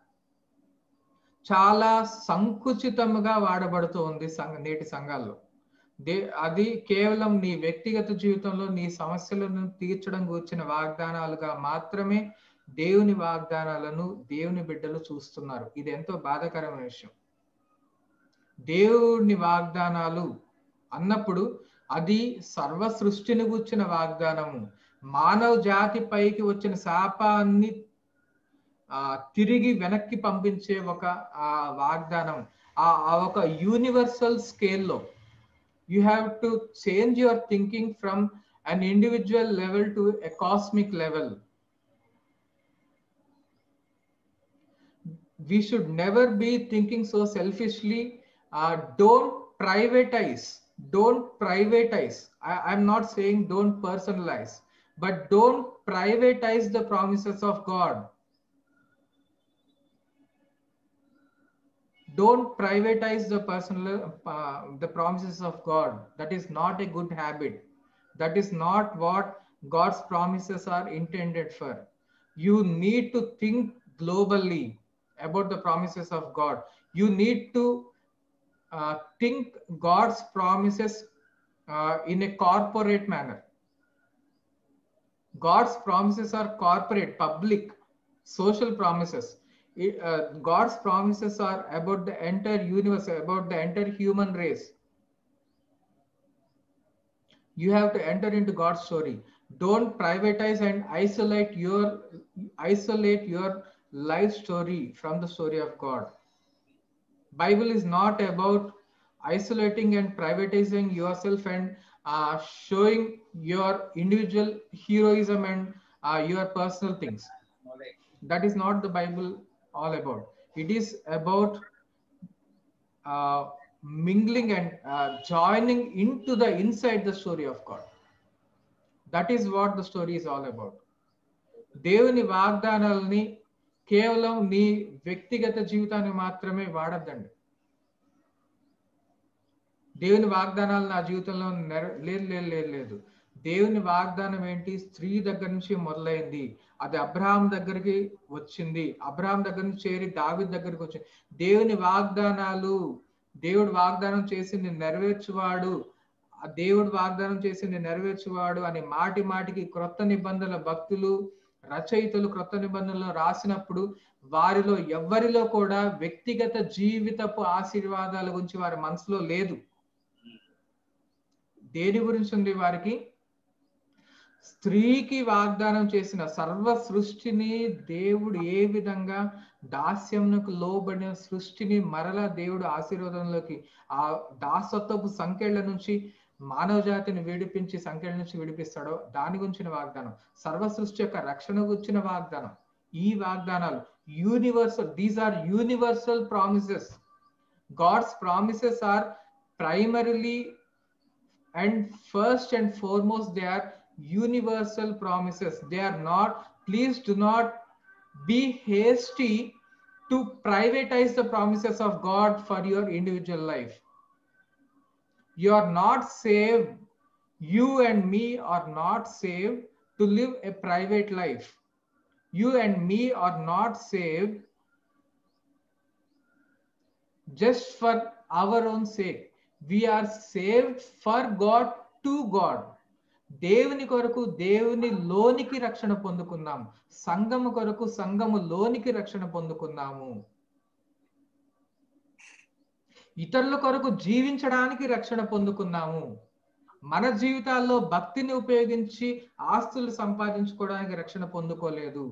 చాలా సంకుచితంగా వాడబడుతూ ఉంది సంఘ నేటి సంఘాల్లో దే అది కేవలం నీ వ్యక్తిగత జీవితంలో నీ సమస్యలను తీర్చడం గురించిన వాగ్దానాలుగా మాత్రమే దేవుని వాగ్దానాలను దేవుని బిడ్డలు చూస్తున్నారు ఇది ఎంతో బాధాకరమైన విషయం దేవుని వాగ్దానాలు అన్నప్పుడు అది సర్వ సృష్టిని గుర్చిన వాగ్దానము మానవ జాతి పైకి వచ్చిన శాపాన్ని ఆ తిరిగి వెనక్కి పంపించే ఒక ఆ వాగ్దానం ఆ ఒక యూనివర్సల్ స్కేల్లో you have to change your thinking from an individual level to a cosmic level we should never be thinking so selfishly uh, don't privatize don't privatize I, i'm not saying don't personalize but don't privatize the promises of god don't privatize the personal uh, the promises of god that is not a good habit that is not what god's promises are intended for you need to think globally about the promises of God. You need to uh, think God's promises uh, in a corporate manner. God's promises are corporate, public, social promises. It, uh, God's promises are about the entire universe, about the entire human race. You have to enter into God's story. Don't privatize and isolate your isolate your life story from the story of god bible is not about isolating and privatizing yourself and uh, showing your individual heroism and uh, your personal things that is not the bible all about it is about uh, mingling and joining into the inside the story of god that is what the story is all about దేవుని వాగ్దానాలని కేవలం నీ వ్యక్తిగత జీవితాన్ని మాత్రమే వాడద్దండి దేవుని వాగ్దానాలు నా జీవితంలో నెర లేదు లేదు లేదు లేదు దేవుని వాగ్దానం ఏంటి స్త్రీ దగ్గర నుంచి మొదలైంది అది అబ్రహాం దగ్గరికి వచ్చింది అబ్రహాం దగ్గర నుంచి చేరి దావి దగ్గరికి వచ్చింది దేవుని వాగ్దానాలు దేవుడు వాగ్దానం చేసింది నెరవేర్చువాడు ఆ దేవుడు వాగ్దానం చేసింది నెరవేర్చువాడు అని మాటి మాటికి క్రొత్త నిబంధనల భక్తులు రచయితలు క్రొత్త నిబంధనలు రాసినప్పుడు వారిలో ఎవ్వరిలో కూడా వ్యక్తిగత జీవితపు ఆశీర్వాదాల గురించి వారి మనసులో లేదు దేని గురించి ఉంది వారికి స్త్రీకి వాగ్దానం చేసిన సర్వ సృష్టిని దేవుడు ఏ విధంగా దాస్యంకు లోబడిన సృష్టిని మరలా దేవుడు ఆశీర్వాదంలోకి ఆ దాసత్వపు సంఖ్యల నుంచి మానవ జాతిని విడిపించి సంఖ్యల నుంచి విడిపిస్తాడో దాని గురించిన వాగ్దానం సర్వ సృష్టి యొక్క రక్షణ గురించిన వాగ్దానం ఈ వాగ్దానాలు universal these are universal promises God's promises are primarily and first and foremost they are universal promises they are not please do not be hasty to privatize the promises of god for your individual life you are not saved you and me are not saved to live a private life you and me are not saved just for our own sake we are saved for God to God దేవుని కొరకు దేవుని లోనికి రక్షణ పొందుకున్నాము సంఘము కొరకు సంఘము లోనికి రక్షణ పొందుకున్నాము ఇతరుల కొరకు జీవించడానికి రక్షణ పొందుకున్నాము మన జీవితాల్లో భక్తిని ఉపయోగించి ఆస్తులు సంపాదించుకోవడానికి రక్షణ పొందుకోలేదు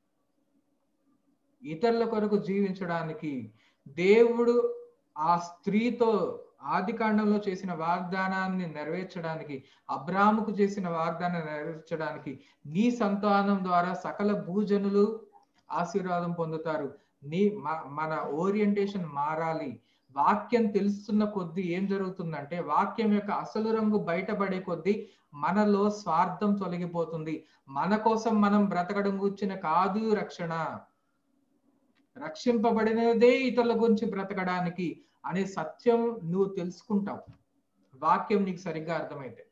ఇతరుల కొరకు జీవించడానికి దేవుడు ఆ స్త్రీతో ఆది కాండంలో చేసిన వాగ్దానాన్ని నెరవేర్చడానికి అబ్రాముకు చేసిన వాగ్దానం నెరవేర్చడానికి నీ సంతానం ద్వారా సకల భూజనులు ఆశీర్వాదం పొందుతారు నీ మన ఓరియంటేషన్ మారాలి వాక్యం తెలుస్తున్న కొద్దీ ఏం జరుగుతుందంటే వాక్యం యొక్క అసలు రంగు బయటపడే కొద్దీ మనలో స్వార్థం తొలగిపోతుంది మన కోసం మనం బ్రతకడం గురించిన కాదు రక్షణ రక్షింపబడినదే ఇతరుల గురించి బ్రతకడానికి అనే సత్యం నువ్వు తెలుసుకుంటావు వాక్యం నీకు సరిగ్గా అర్థమైతే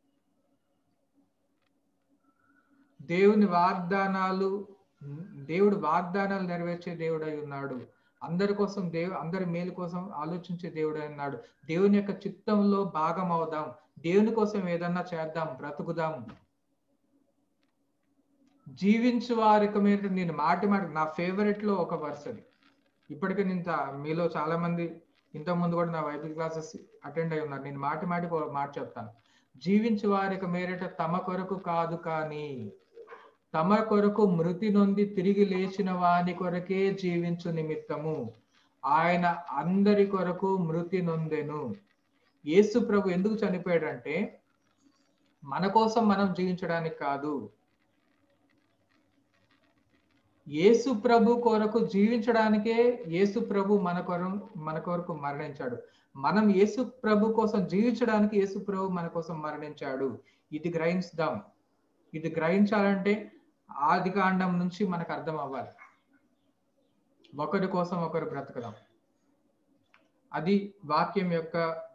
దేవుని వాగ్దానాలు దేవుడు వాగ్దానాలు నెరవేర్చే దేవుడై ఉన్నాడు అందరి కోసం దేవు అందరి మేలు కోసం ఆలోచించే దేవుడై ఉన్నాడు దేవుని యొక్క చిత్తంలో భాగం అవుదాం దేవుని కోసం ఏదన్నా చేద్దాం బ్రతుకుదాం జీవించు వారికి మీరు నేను మాటి మాట నా ఫేవరెట్ లో ఒక వర్స్ అది ఇప్పటికే నేను మీలో చాలా మంది ఇంత ముందు కూడా నా బైబిల్ క్లాసెస్ అటెండ్ అయి ఉన్నారు నేను మాటి మాటి మాట చెప్తాను జీవించు వారికి మేరట తమ కొరకు కాదు కానీ తమ కొరకు మృతి నొంది తిరిగి లేచిన వాని కొరకే జీవించు నిమిత్తము ఆయన అందరి కొరకు మృతి నొందెను యేసు ప్రభు ఎందుకు చనిపోయాడంటే మన కోసం మనం జీవించడానికి కాదు యేసు ప్రభు కొరకు జీవించడానికే యేసు ప్రభు మన కొరకు మన కొరకు మరణించాడు మనం యేసు ప్రభు కోసం జీవించడానికి యేసు ప్రభు మన కోసం మరణించాడు ఇది గ్రహించుదాం ఇది గ్రహించాలంటే ఆది కాండం నుంచి మనకు అర్థం అవ్వాలి ఒకరి కోసం ఒకరు బ్రతకదాం అది వాక్యం యొక్క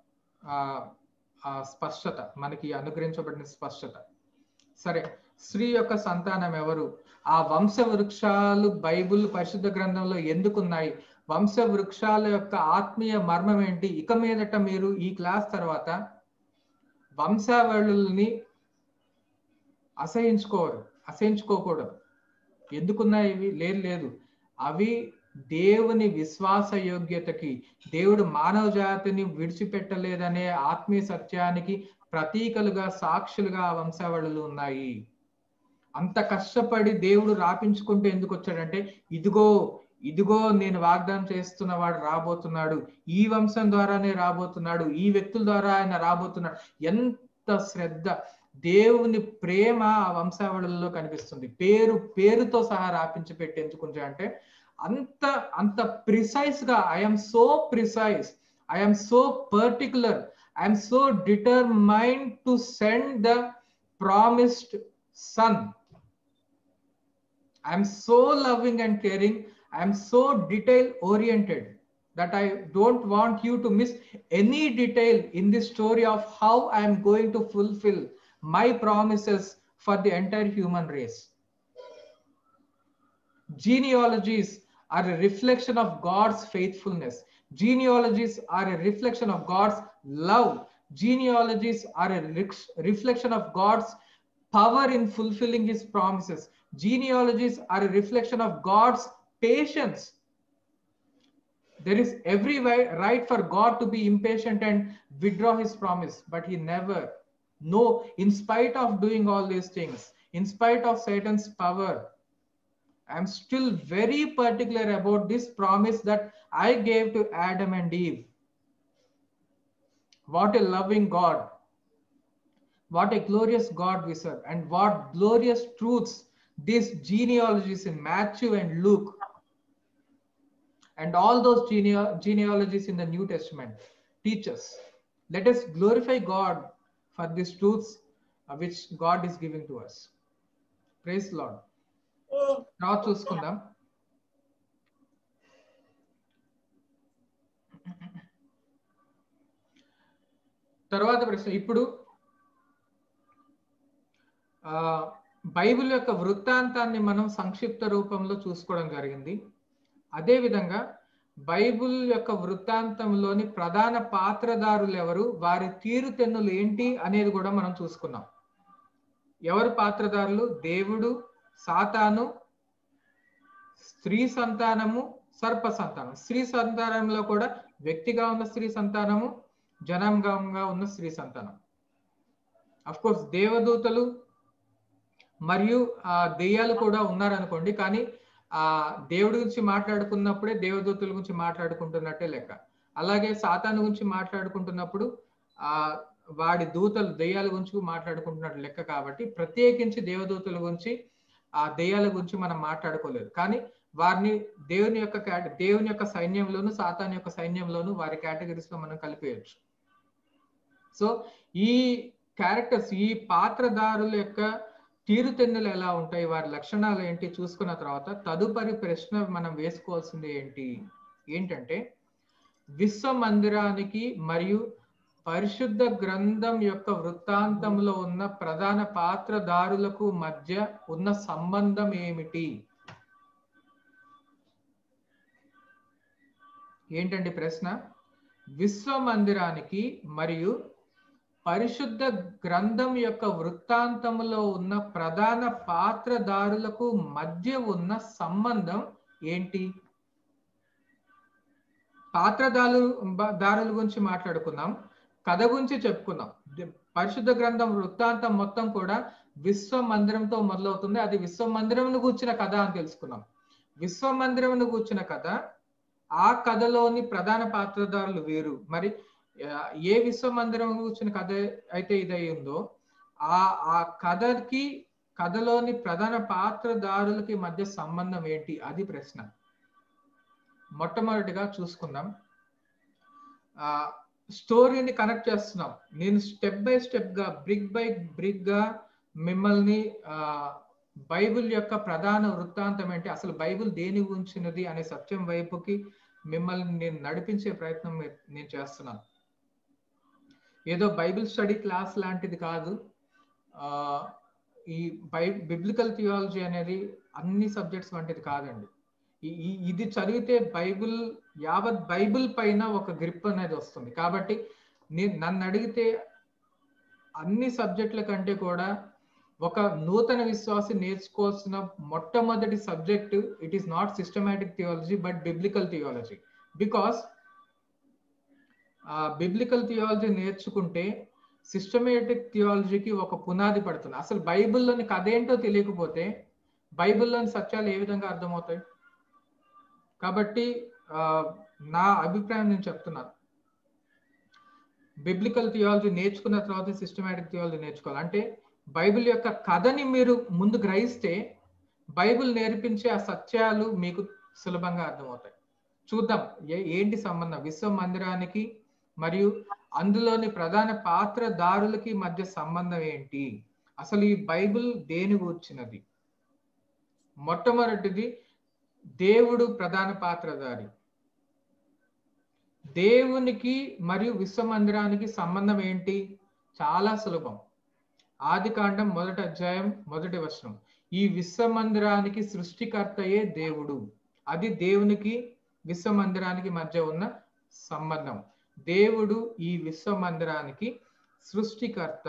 ఆ స్పష్టత మనకి అనుగ్రహించబడిన స్పష్టత సరే స్త్రీ యొక్క సంతానం ఎవరు ఆ వంశ వృక్షాలు బైబుల్ పరిశుద్ధ గ్రంథంలో ఎందుకున్నాయి వంశ వృక్షాల యొక్క ఆత్మీయ మర్మం ఏంటి ఇక మీదట మీరు ఈ క్లాస్ తర్వాత వంశావళుల్ని అసహించుకోరు అసహించుకోకూడదు ఎందుకున్నాయి ఇవి లేదు లేదు అవి దేవుని విశ్వాస యోగ్యతకి దేవుడు మానవ జాతిని విడిచిపెట్టలేదనే ఆత్మీయ సత్యానికి ప్రతీకలుగా సాక్షులుగా ఆ వంశావళులు ఉన్నాయి అంత కష్టపడి దేవుడు రాపించుకుంటూ ఎందుకు వచ్చాడంటే ఇదిగో ఇదిగో నేను వాగ్దానం చేస్తున్న వాడు రాబోతున్నాడు ఈ వంశం ద్వారానే రాబోతున్నాడు ఈ వ్యక్తుల ద్వారా ఆయన రాబోతున్నాడు ఎంత శ్రద్ధ దేవుని ప్రేమ ఆ వంశావళుల్లో కనిపిస్తుంది పేరు పేరుతో సహా రాపించి పెట్టి ఎందుకుంటా అంటే అంత అంత ప్రిసైజ్ గా I'm so precise I'm so particular I'm so determined to send the promised son I'm so loving and caring I'm so detail oriented that I don't want you to miss any detail in the story of how I am going to fulfill my promises for the entire human race. Genealogies are a reflection of God's faithfulness. Genealogies are a reflection of God's love. Genealogies are a rec- reflection of God's power in fulfilling his promises. Genealogies are a reflection of God's patience. There is every wi- right for God to be impatient and withdraw his promise, but he never. No, in spite of doing all these things, in spite of Satan's power, I'm still very particular about this promise that I gave to Adam and Eve. What a loving God. What a glorious God we serve. And what glorious truths these genealogies in Matthew and Luke and all those genea- genealogies in the New Testament teach us. Let us glorify God for these truths uh, which God is giving to us. Praise the Lord. తర్వాత చూసుకుందాం తర్వాత ప్రశ్న ఇప్పుడు ఆ, Bible యొక్క వృత్తాంతాన్ని మనం సంక్షిప్త రూపంలో చూసుకోవడం జరిగింది అదేవిధంగా బైబిల్ యొక్క వృత్తాంతంలోని ప్రధాన పాత్రదారులు ఎవరు వారి తీరుతెన్నులు ఏంటి అనేది కూడా మనం చూసుకున్నాం ఎవరు పాత్రదారులు దేవుడు సాతాను స్త్రీ సంతానము సర్ప సంతానం స్త్రీ సంతానంలో కూడా వ్యక్తిగా ఉన్న స్త్రీ సంతానము జనాంగంగా ఉన్న స్త్రీ సంతానం అఫ్ కోర్స్ దేవదూతలు మరియు ఆ దెయ్యాలు కూడా ఉన్నారనుకోండి కానీ ఆ దేవుడి గురించి మాట్లాడుకున్నప్పుడే దేవదూతల గురించి మాట్లాడుకుంటున్నట్టే లెక్క అలాగే సాతాను గురించి మాట్లాడుకుంటున్నప్పుడు ఆ వాడి దూతలు దెయ్యాల గురించి మాట్లాడుకుంటున్నట్టు లెక్క కాబట్టి ప్రత్యేకించి దేవదూతల గురించి ఆ దెయ్యాల గురించి మనం మాట్లాడుకోలేదు కానీ వారిని దేవుని యొక్క కేట దేవుని యొక్క సైన్యంలోను సాతాన్ యొక్క సైన్యంలోను వారి కేటగిరీస్ లో మనం కలిపేయచ్చు సో ఈ క్యారెక్టర్స్ ఈ పాత్రదారుల యొక్క తీరుతెన్నులు ఎలా ఉంటాయి వారి లక్షణాలు ఏంటి చూసుకున్న తర్వాత తదుపరి ప్రశ్న మనం వేసుకోవాల్సింది ఏంటి ఏంటంటే విశ్వ మందిరానికి మరియు పరిశుద్ధ గ్రంథం యొక్క వృత్తాంతంలో ఉన్న ప్రధాన పాత్రదారులకు మధ్య ఉన్న సంబంధం ఏమిటి ఏంటండి ప్రశ్న విశ్వ మందిరానికి మరియు పరిశుద్ధ గ్రంథం యొక్క వృత్తాంతంలో ఉన్న ప్రధాన పాత్రదారులకు మధ్య ఉన్న సంబంధం ఏంటి పాత్రదారు దారుల గురించి మాట్లాడుకున్నాం కథ గురించి చెప్పుకున్నాం ది- పరిశుద్ధ గ్రంథం వృత్తాంతం మొత్తం కూడా విశ్వ మందిరంతో మొదలవుతుంది అది విశ్వ మందిరంను కూర్చిన కథ అని తెలుసుకున్నాం విశ్వ మందిరంను కూర్చిన కథ ఆ కథలోని ప్రధాన పాత్రదారులు వేరు మరి ఆ, ఏ విశ్వ మందిరం కూర్చిన కథ అయితే ఇదై ఉందో ఆ ఆ కథకి కథలోని ప్రధాన పాత్రదారులకి మధ్య సంబంధం ఏంటి అది ప్రశ్న మొట్టమొదటిగా చూసుకుందాం ఆ స్టోరీని కనెక్ట్ చేస్తున్నాం నేను స్టెప్ బై స్టెప్ గా బ్రిక్ బై బ్రిక్ గా మిమ్మల్ని ఆ బైబిల్ యొక్క ప్రధాన వృత్తాంతం ఏంటి అసలు బైబిల్ దేని గురించినది అనే సత్యం వైపుకి మిమ్మల్ని నేను నడిపించే ప్రయత్నం నే- నేను చేస్తున్నాను ఏదో బైబిల్ స్టడీ క్లాస్ లాంటిది కాదు ఆ ఈ బై బిబ్లికల్ థియాలజీ అనేది అన్ని సబ్జెక్ట్స్ వంటిది కాదండి ఈ- ఈ- ఇది చదివితే బైబిల్ యావత్ బైబిల్ పైన ఒక గ్రిప్ అనేది వస్తుంది కాబట్టి నేను నన్ను అడిగితే అన్ని సబ్జెక్టుల కంటే కూడా ఒక నూతన విశ్వాసి నేర్చుకోవాల్సిన మొట్టమొదటి subject it is not systematic theology but biblical theology because biblical theology నేర్చుకుంటే సిస్టమేటిక్ థియాలజీకి ఒక పునాది పడుతుంది అసలు బైబిల్లోని కథ ఏంటో తెలియకపోతే బైబిల్లోని సత్యాలు ఏ విధంగా అర్థమవుతాయి కాబట్టి ఆ, నా అభిప్రాయం నేను చెప్తున్నాను బిబ్లికల్ థియాలజీ నేర్చుకున్న తర్వాత సిస్టమేటిక్ థియాలజీ నేర్చుకోవాలి అంటే బైబిల్ యొక్క కథని మీరు ముందు గ్రహిస్తే బైబిల్ నేర్పించే ఆ సత్యాలు మీకు సులభంగా అర్థమవుతాయి చూద్దాం ఏ- ఏంటి సంబంధం విశ్వ మందిరానికి మరియు అందులోని ప్రధాన పాత్రదారులకి మధ్య సంబంధం ఏంటి అసలు ఈ బైబిల్ దేని గూర్చినది మొట్టమొదటిది దేవుడు ప్రధాన పాత్రధారి దేవునికి మరియు విశ్వ మందిరానికి సంబంధం ఏంటి చాలా సులభం ఆది కాండం మొదటి అధ్యాయం మొదటి వచనం ఈ విశ్వ మందిరానికి సృష్టికర్తయే దేవుడు అది దేవునికి విశ్వ మందిరానికి మధ్య ఉన్న సంబంధం దేవుడు ఈ విశ్వ మందిరానికి సృష్టికర్త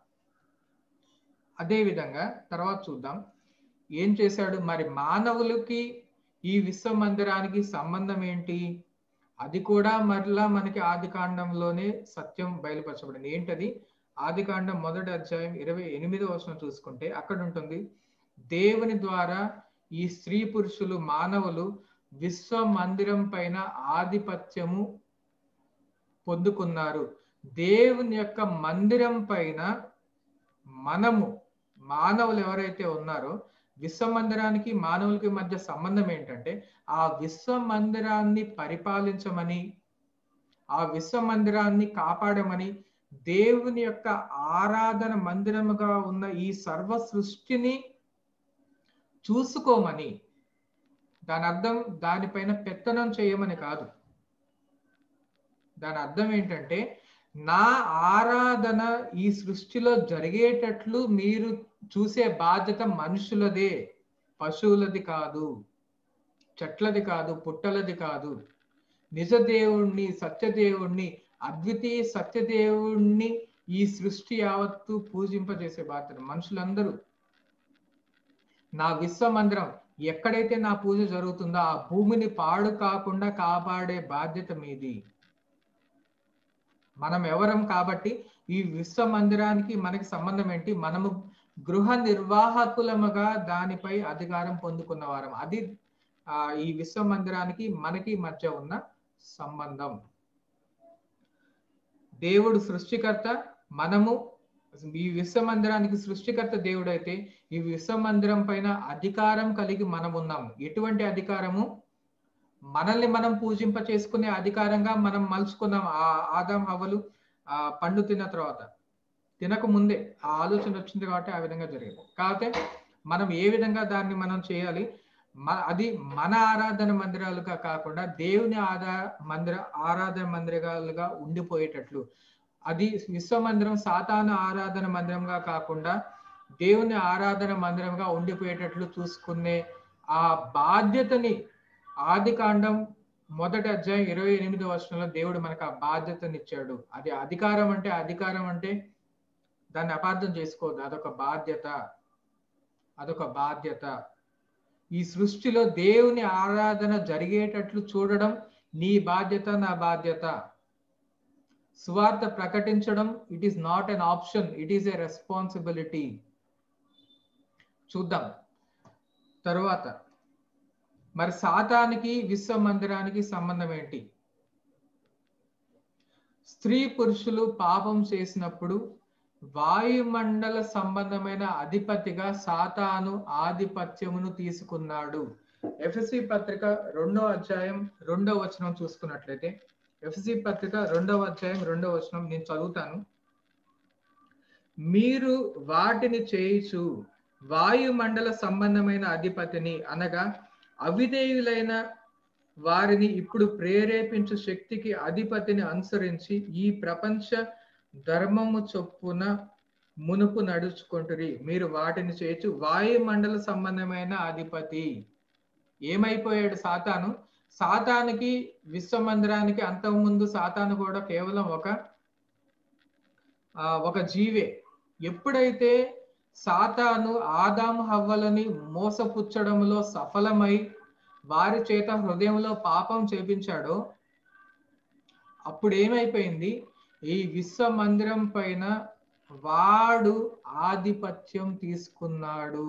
అదే విధంగా తర్వాత చూద్దాం ఏం చేశాడు మరి మానవులకి ఈ విశ్వ మందిరానికి సంబంధం ఏంటి అది కూడా మరలా మనకి ఆది కాండంలోనే సత్యం బయలుపరచబడింది ఏంటది ఆది కాండం మొదటి అధ్యాయం ఇరవై ఎనిమిదో వచనం చూసుకుంటే అక్కడ ఉంటుంది దేవుని ద్వారా ఈ స్త్రీ పురుషులు మానవులు విశ్వ మందిరం పైన ఆధిపత్యము పొందుకున్నారు దేవుని యొక్క మందిరం పైన మనము మానవులు ఎవరైతే ఉన్నారో విశ్వ మందిరానికి మానవులకి మధ్య సంబంధం ఏంటంటే ఆ విశ్వ మందిరాన్ని పరిపాలించమని ఆ విశ్వ మందిరాన్ని కాపాడమని దేవుని యొక్క ఆరాధన మందిరముగా ఉన్న ఈ సర్వ సృష్టిని చూసుకోమని దాని అర్థం దానిపైన పెత్తనం చేయమని కాదు దాని అర్థం ఏంటంటే నా ఆరాధన ఈ సృష్టిలో జరిగేటట్లు మీరు చూసే బాధ్యత మనుషులదే పశువులది కాదు చెట్లది కాదు పుట్టలది కాదు నిజ దేవుణ్ణి సత్యదేవుణ్ణి అద్వితీయ సత్యదేవుణ్ణి ఈ సృష్టి యావత్తు పూజింపజేసే బాధ్యత మనుషులందరూ నా విశ్వ మందిరం ఎక్కడైతే నా పూజ జరుగుతుందో ఆ భూమిని పాడు కాకుండా కాపాడే బాధ్యత మీది మనం ఎవరం కాబట్టి ఈ విశ్వ మందిరానికి మనకి సంబంధం ఏంటి మనము గృహ నిర్వాహకులముగా దానిపై అధికారం పొందుకున్న వారం అది ఆ ఈ విశ్వ మందిరానికి మనకి మధ్య ఉన్న సంబంధం దేవుడు సృష్టికర్త మనము ఈ విశ్వ మందిరానికి సృష్టికర్త దేవుడు అయితే ఈ విశ్వ మందిరం పైన అధికారం కలిగి మనం ఉన్నాము ఎటువంటి అధికారము మనల్ని మనం పూజింప చేసుకునే అధికారంగా మనం మలుచుకున్నాం ఆ ఆదాం హవలు ఆ పండు తిన్న తర్వాత తినక ముందే ఆ ఆలోచన వచ్చింది కాబట్టి ఆ విధంగా జరిగింది కాకపోతే మనం ఏ విధంగా దాన్ని మనం చేయాలి అది మన ఆరాధన మందిరాలుగా కాకుండా దేవుని ఆదా మందిర ఆరాధన మందిరాలుగా ఉండిపోయేటట్లు అది విశ్వ మందిరం సాతాను ఆరాధన మందిరంగా కాకుండా దేవుని ఆరాధన మందిరంగా ఉండిపోయేటట్లు చూసుకునే ఆ బాధ్యతని ఆది కాండం మొదటి అధ్యాయం ఇరవై ఎనిమిది వర్షంలో దేవుడు మనకు ఆ బాధ్యతనిచ్చాడు అది అధికారం అంటే అధికారం అంటే దాన్ని అపార్థం చేసుకోవద్దు అదొక బాధ్యత అదొక బాధ్యత ఈ సృష్టిలో దేవుని ఆరాధన జరిగేటట్లు చూడడం నీ బాధ్యత నా బాధ్యత సువార్త ప్రకటించడం it is not an option it is a responsibility చూద్దాం తరువాత మరి సాతానికి విశ్వ మందిరానికి సంబంధం ఏంటి స్త్రీ పురుషులు పాపం చేసినప్పుడు వాయుమండల సంబంధమైన అధిపతిగా సాతాను ఆధిపత్యమును తీసుకున్నాడు ఎఫ్ఎస్సి పత్రిక రెండో అధ్యాయం రెండో వచనం చూసుకున్నట్లయితే ఎఫ్ఎస్సి పత్రిక రెండవ అధ్యాయం రెండవ వచనం నేను చదువుతాను మీరు వాటిని చేయిచు వాయుమండల సంబంధమైన అధిపతిని అనగా అవిధేయులైన వారిని ఇప్పుడు ప్రేరేపించు శక్తికి అధిపతిని అనుసరించి ఈ ప్రపంచ ధర్మము చొప్పున మునుపు నడుచుకుంటురి మీరు వాటిని చేయొచ్చు వాయుమండల సంబంధమైన అధిపతి ఏమైపోయాడు సాతాను సాతానికి విశ్వ మందిరానికి అంతకుముందు సాతాను కూడా కేవలం ఒక ఒక జీవే ఎప్పుడైతే సాతాను ఆదాము హవ్వలని మోసపుచ్చడంలో సఫలమై వారి చేత హృదయంలో పాపం చేపించాడో అప్పుడు ఏమైపోయింది ఈ విశ్వ మందిరం పైన వాడు ఆధిపత్యం తీసుకున్నాడు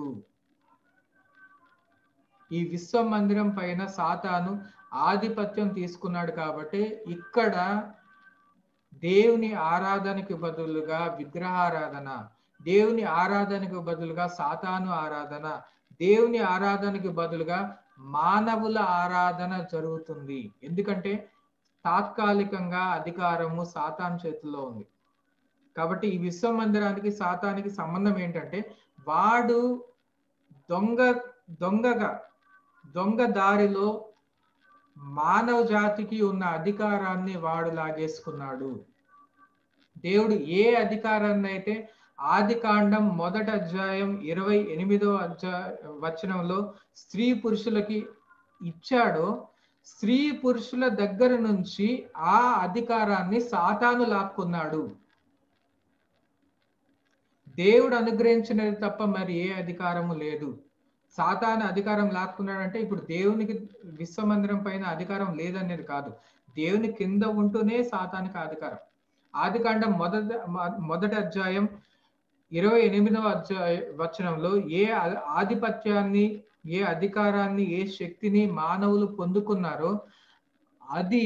ఈ విశ్వ మందిరం పైన సాతాను ఆధిపత్యం తీసుకున్నాడు కాబట్టి ఇక్కడ దేవుని ఆరాధనకి బదులుగా విగ్రహారాధన దేవుని ఆరాధనకు బదులుగా సాతాను ఆరాధన దేవుని ఆరాధనకి బదులుగా మానవుల ఆరాధన జరుగుతుంది ఎందుకంటే తాత్కాలికంగా అధికారము సాతాన్ చేతుల్లో ఉంది కాబట్టి ఈ విశ్వ మందిరానికి సాతానికి సంబంధం ఏంటంటే వాడు దొంగ దొంగగా దొంగ దారిలో మానవ జాతికి ఉన్న అధికారాన్ని వాడు లాగేసుకున్నాడు దేవుడు ఏ అధికారాన్ని అయితే ఆది కాండం మొదటి అధ్యాయం ఇరవై ఎనిమిదో అధ్యాయ వచనంలో స్త్రీ పురుషులకి ఇచ్చాడో స్త్రీ పురుషుల దగ్గర నుంచి ఆ అధికారాన్ని సాతాను లాక్కున్నాడు దేవుడు అనుగ్రహించినది తప్ప మరి ఏ అధికారము లేదు సాతాను అధికారం లాక్కున్నాడంటే ఇప్పుడు దేవునికి విశ్వమందిరం పైన అధికారం లేదనేది కాదు దేవుని కింద ఉంటూనే సాతానికి అధికారం ఆదికాండం మొదటి మొదటి అధ్యాయం ఇరవై ఎనిమిదవ అధ్యాయ వచనంలో ఏ ఆధిపత్యాన్ని ఏ అధికారాన్ని ఏ శక్తిని మానవులు పొందుకున్నారో అది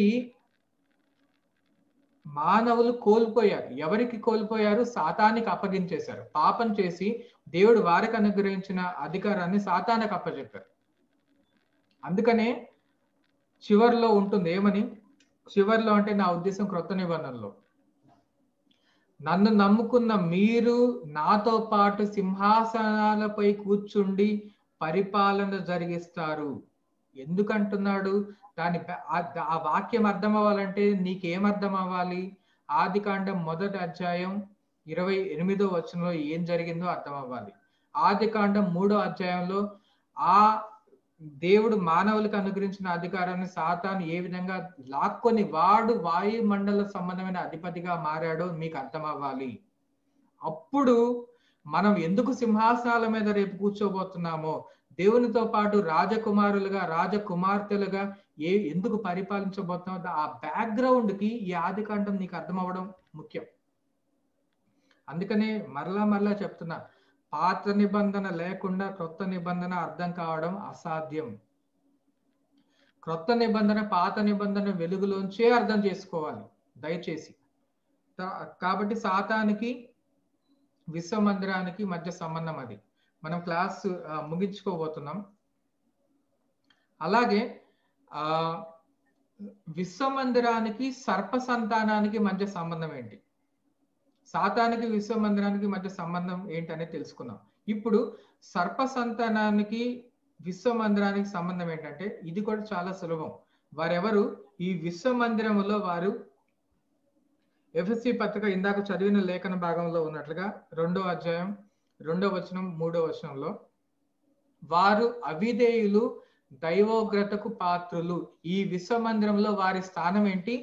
మానవులు కోల్పోయారు ఎవరికి కోల్పోయారు సాతానికి అప్పగించేశారు పాపం చేసి దేవుడు వారికి అనుగ్రహించిన అధికారాన్ని సాతానికి అప్పచెప్పారు అందుకనే చివర్లో ఉంటుంది ఏమని చివర్లో అంటే నా ఉద్దేశం క్రొత్త నిబంధనలో నన్ను నమ్ముకున్న మీరు నాతో పాటు సింహాసనాలపై కూర్చుండి పరిపాలన జరిగిస్తారు ఎందుకంటున్నాడు దాని ఆ వాక్యం అర్థం అవ్వాలంటే నీకేం అర్థం అవ్వాలి ఆది కాండం మొదటి అధ్యాయం ఇరవై ఎనిమిదో వచనంలో ఏం జరిగిందో అర్థం అవ్వాలి ఆది కాండం మూడో అధ్యాయంలో ఆ దేవుడు మానవులకు అనుగ్రహించిన అధికారాన్ని సాతాను ఏ విధంగా లాక్కొని వాడు వాయుమండల సంబంధమైన అధిపతిగా మారాడో మీకు అర్థం అవ్వాలి అప్పుడు మనం ఎందుకు సింహాసనాల మీద రేపు కూర్చోబోతున్నామో దేవునితో పాటు రాజకుమారులుగా రాజకుమార్తెలుగా ఏ ఎందుకు పరిపాలించబోతున్నామో ఆ బ్యాక్గ్రౌండ్ కి ఈ ఆది కాండం నీకు అర్థం అవ్వడం ముఖ్యం అందుకనే మరలా మరలా చెప్తున్నా పాత నిబంధన లేకుండా క్రొత్త నిబంధన అర్థం కావడం అసాధ్యం క్రొత్త నిబంధన పాత నిబంధన వెలుగులోంచే అర్థం చేసుకోవాలి దయచేసి కాబట్టి సాతానికి విశ్వమందిరానికి మధ్య సంబంధం అది మనం క్లాస్ ముగించుకోబోతున్నాం అలాగే ఆ విశ్వమందిరానికి సర్ప సంతానానికి మధ్య సంబంధం ఏంటి సాతానికి విశ్వమందిరానికి మధ్య సంబంధం ఏంటనే తెలుసుకుందాం ఇప్పుడు సర్ప సంతానానికి విశ్వమందిరానికి సంబంధం ఏంటంటే ఇది కూడా చాలా సులభం వారెవరు ఈ విశ్వమందిరములో వారు ఎఫ్ఎస్సి పత్రిక ఇందాక చదివిన లేఖన భాగంలో ఉన్నట్లుగా రెండో అధ్యాయం రెండో వచనం మూడో వచనంలో వారు అవిధేయులు దైవోగ్రతకు పాత్రులు ఈ విశ్వమందిరంలో వారి స్థానం ఏంటి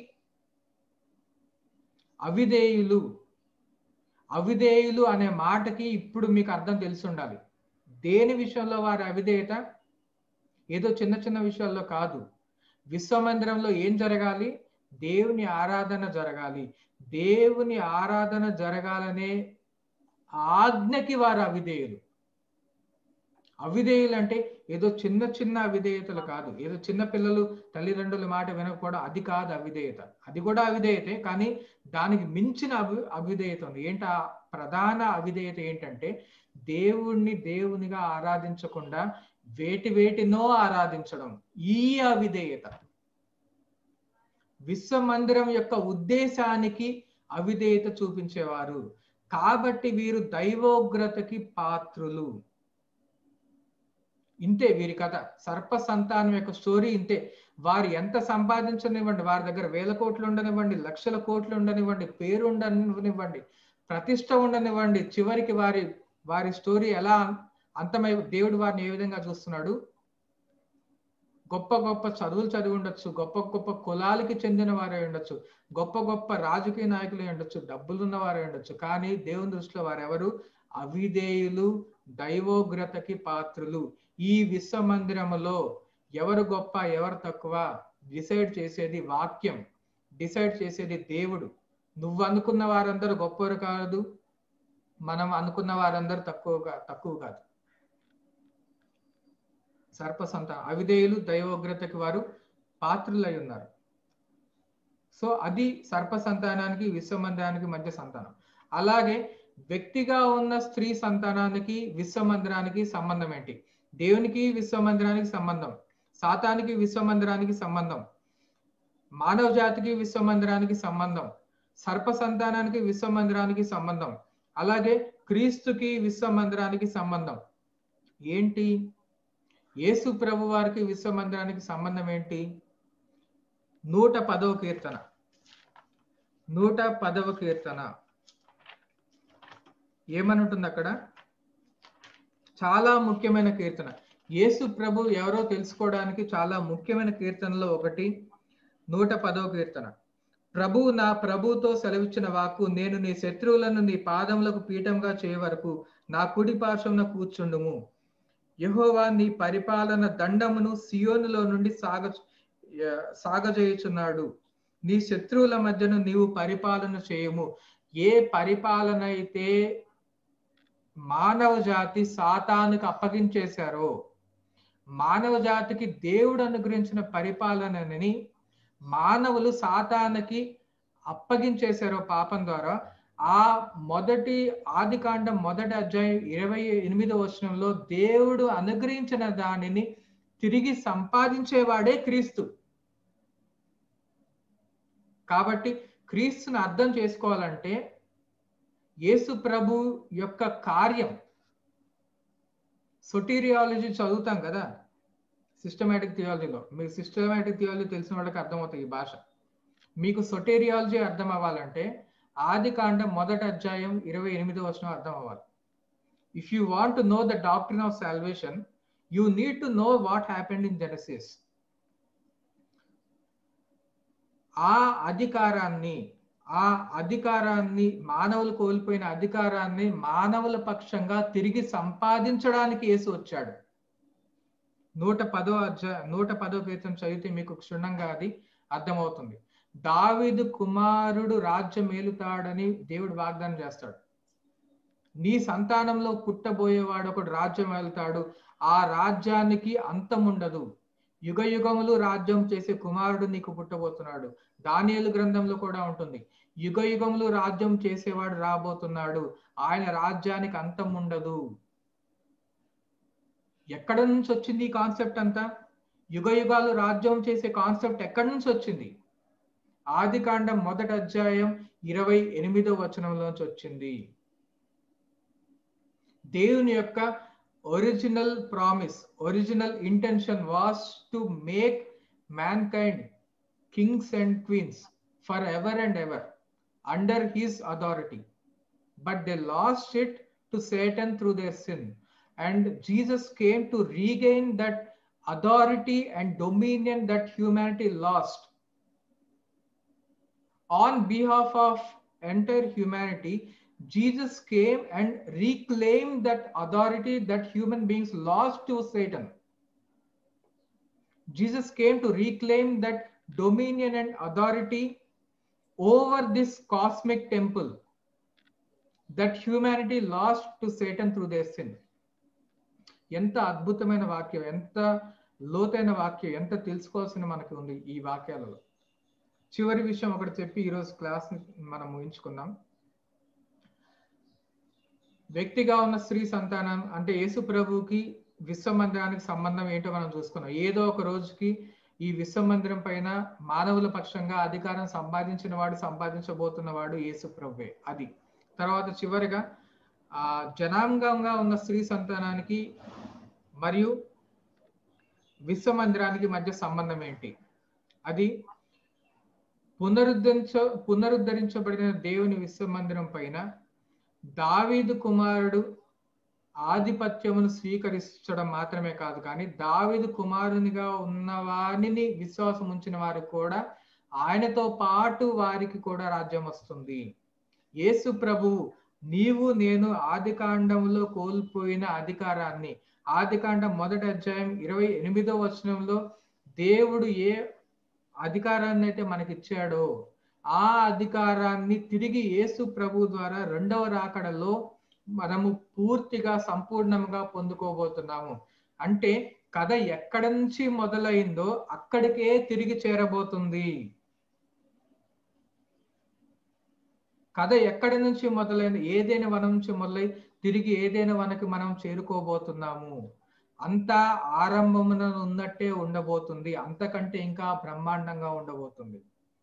అవిధేయులు అవిధేయులు అనే మాటకి ఇప్పుడు మీకు అర్థం తెలిసి ఉండాలి దేని విషయంలో వారి అవిధేయత ఏదో చిన్న చిన్న విషయాల్లో కాదు విశ్వమందిరంలో ఏం జరగాలి దేవుని ఆరాధన జరగాలి దేవుని ఆరాధన జరగాలనే ఆజ్ఞకి వారు అవిధేయులు అవిధేయులు అంటే ఏదో చిన్న చిన్న అవిధేయతలు కాదు ఏదో చిన్న పిల్లలు తల్లిదండ్రుల మాట వినకపోవడం అది కాదు అవిధేయత అది కూడా అవిధేయతే కానీ దానికి మించిన అవి అవిధేయత ఉంది ఏంటి ఆ ప్రధాన అవిధేయత ఏంటంటే దేవుణ్ణి దేవునిగా ఆరాధించకుండా వేటి వేటినో ఆరాధించడం ఈ అవిధేయత విశ్వమందిరం యొక్క ఉద్దేశానికి అవిధేయత చూపించేవారు కాబట్టి వీరు దైవోగ్రతకి పాత్రులు ఇంతే వీరి కథ సర్ప సంతానం యొక్క స్టోరీ ఇంతే వారు ఎంత సంపాదించనివ్వండి వారి దగ్గర వేల కోట్లు ఉండనివ్వండి లక్షల కోట్లు ఉండనివ్వండి పేరు ఉండనివ్వండి ప్రతిష్ట ఉండనివ్వండి చివరికి వారి వారి స్టోరీ ఎలా అంతమై దేవుడు వారిని ఏ విధంగా చూస్తున్నాడు గొప్ప గొప్ప చదువులు చదివి ఉండొచ్చు గొప్ప గొప్ప కులాలకి చెందిన వారే ఉండొచ్చు గొప్ప గొప్ప రాజకీయ నాయకులే ఉండొచ్చు డబ్బులున్న వారే ఉండొచ్చు కానీ దేవుని దృష్టిలో వారెవరు అవిధేయులు దైవోగ్రతకి పాత్రులు ఈ విశ్వమందిరములో ఎవరు గొప్ప ఎవరు తక్కువ డిసైడ్ చేసేది వాక్యం డిసైడ్ చేసేది దేవుడు నువ్వు అనుకున్న వారందరూ గొప్పవారు కాదు మనం అనుకున్న వారందరూ తక్కువ తక్కువ కాదు సర్ప సంతానం అవిధేయులు దైవోగ్రతకి వారు పాత్రులై ఉన్నారు సో అది సర్ప సంతానానికి విశ్వమందిరానికి మధ్య సంతానం అలాగే వ్యక్తిగా ఉన్న స్త్రీ సంతానానికి విశ్వమందిరానికి సంబంధం ఏంటి దేవునికి విశ్వమందిరానికి సంబంధం సాతానికి విశ్వమందిరానికి సంబంధం మానవ జాతికి విశ్వమందిరానికి సంబంధం సర్ప సంతానానికి విశ్వమందిరానికి సంబంధం అలాగే క్రీస్తుకి విశ్వమందిరానికి సంబంధం ఏంటి యేసు ప్రభు వారికి విశ్వమందిరానికి సంబంధం ఏంటి నూట పదవ కీర్తన నూట పదవ కీర్తన ఏమనుంటుంది అక్కడ చాలా ముఖ్యమైన కీర్తన యేసు ప్రభు ఎవరో తెలుసుకోవడానికి చాలా ముఖ్యమైన కీర్తనలో ఒకటి నూట పదవ కీర్తన ప్రభు నా ప్రభుతో సెలవిచ్చిన వాక్కు నేను నీ శత్రువులను నీ పాదములకు పీఠంగా చేయ వరకు నా కుడి పార్శ్వమున కూర్చుండుము యెహోవా నీ పరిపాలన దండమును సియోనులో నుండి సాగ సాగజేయుచున్నాడు నీ శత్రువుల మధ్యను నీవు పరిపాలన చేయము ఏ పరిపాలన అయితే మానవ జాతి సాతానికి అప్పగించేశారో మానవ జాతికి దేవుడు అనుగ్రహించిన పరిపాలనని మానవులు సాతానికి అప్పగించేశారో పాపం ద్వారా ఆ మొదటి ఆది కాండం మొదటి అధ్యాయం ఇరవై ఎనిమిదో వచనంలో దేవుడు అనుగ్రహించిన దానిని తిరిగి సంపాదించేవాడే క్రీస్తు కాబట్టి క్రీస్తుని అర్థం చేసుకోవాలంటే యేసు ప్రభు యొక్క కార్యం సొటీరియాలజీ చదువుతాం కదా సిస్టమేటిక్ థియాలజీలో మీకు సిస్టమేటిక్ థియాలజీ తెలిసిన వాళ్ళకి అర్థమవుతుంది ఈ భాష మీకు సొటేరియాలజీ అర్థం అవ్వాలంటే ఆది కాండం మొదటి అధ్యాయం ఇరవై ఎనిమిది వచనం అర్థం అవ్వాలి if you want to know the doctrine of salvation you need to know what happened in Genesis ఆ అధికారాన్ని ఆ అధికారాన్ని మానవులు కోల్పోయిన అధికారాన్ని మానవుల పక్షంగా తిరిగి సంపాదించడానికి యేసు వచ్చాడు నూట పదో అధ్యాయ నూట పదో కీర్తన చదివితే మీకు క్షుణ్ణంగా అది అర్థమవుతుంది దావిదు కుమారుడు రాజ్యం మేలుతాడని దేవుడు వాగ్దానం చేస్తాడు నీ సంతానంలో పుట్టబోయేవాడు ఒకడు రాజ్యం వెళ్తాడు ఆ రాజ్యానికి అంతం ఉండదు యుగ యుగములు రాజ్యం చేసే కుమారుడు నీకు పుట్టబోతున్నాడు దానియలు గ్రంథంలో కూడా ఉంటుంది యుగ యుగములు రాజ్యం చేసేవాడు రాబోతున్నాడు ఆయన రాజ్యానికి అంతం ఉండదు ఎక్కడ నుంచి వచ్చింది ఈ కాన్సెప్ట్ అంతా యుగ యుగాలు రాజ్యం చేసే కాన్సెప్ట్ ఎక్కడి నుంచి వచ్చింది ఆది కాండం మొదటి అధ్యాయం ఇరవై ఎనిమిదో వచనంలోంచి వచ్చింది దేవుని యొక్క original promise original intention was to make mankind kings and queens forever and ever under his authority but they lost it to Satan through their sin and Jesus came to regain that authority and dominion that humanity lost. On behalf of entire humanity, Jesus came and reclaimed that authority that human beings lost to Satan. Jesus came to reclaim that dominion and authority over this cosmic temple that humanity lost to Satan through their sin. ఎంత అద్భుతమైన వాక్యం ఎంత లోతైన వాక్యం ఎంత తెలుసుకోవాల్సిన మనకి ఉంది ఈ వాక్యాలలో చివరి విషయం ఒకటి చెప్పి ఈరోజు క్లాస్ మనం ముగించుకుందాం వ్యక్తిగా ఉన్న స్త్రీ సంతానం అంటే యేసు ప్రభుకి విశ్వమందిరానికి సంబంధం ఏంటో మనం చూసుకున్నాం ఏదో ఒక రోజుకి ఈ విశ్వమందిరం పైన మానవుల పక్షంగా అధికారం సంపాదించిన వాడు సంపాదించబోతున్న వాడు యేసు ప్రభువే అది తర్వాత చివరిగా ఆ జనాంగంగా ఉన్న స్త్రీ సంతానానికి మరియు విశ్వమందిరానికి మధ్య సంబంధం ఏంటి అది పునరుద్ధరించ పునరుద్ధరించబడిన దేవుని విశ్వమందిరం పైన దావీదు కుమారుడు ఆధిపత్యమును స్వీకరించడం మాత్రమే కాదు కానీ దావీదు కుమారునిగా ఉన్న వారిని విశ్వాసం ఉంచిన వారు కూడా ఆయనతో పాటు వారికి కూడా రాజ్యం వస్తుంది యేసు ప్రభువు నీవు నేను ఆది కాండంలో కోల్పోయిన అధికారాన్ని ఆది కాండం మొదటి అధ్యాయం ఇరవై ఎనిమిదో వచనంలో దేవుడు ఏ అధికారాన్ని అయితే మనకిచ్చాడో ఆ అధికారాన్ని తిరిగి యేసు ప్రభు ద్వారా రెండవ రాకడలో మనము పూర్తిగా సంపూర్ణంగా పొందుకోబోతున్నాము అంటే కథ ఎక్కడ నుంచి మొదలైందో అక్కడికే తిరిగి చేరబోతుంది కథ ఎక్కడి నుంచి మొదలైంది ఏదైనా వనం నుంచి మొదలై తిరిగి ఏదైనా వనకి మనం చేరుకోబోతున్నాము అంతా ఆరంభమున ఉన్నట్టే ఉండబోతుంది అంతకంటే ఇంకా బ్రహ్మాండంగా ఉండబోతుంది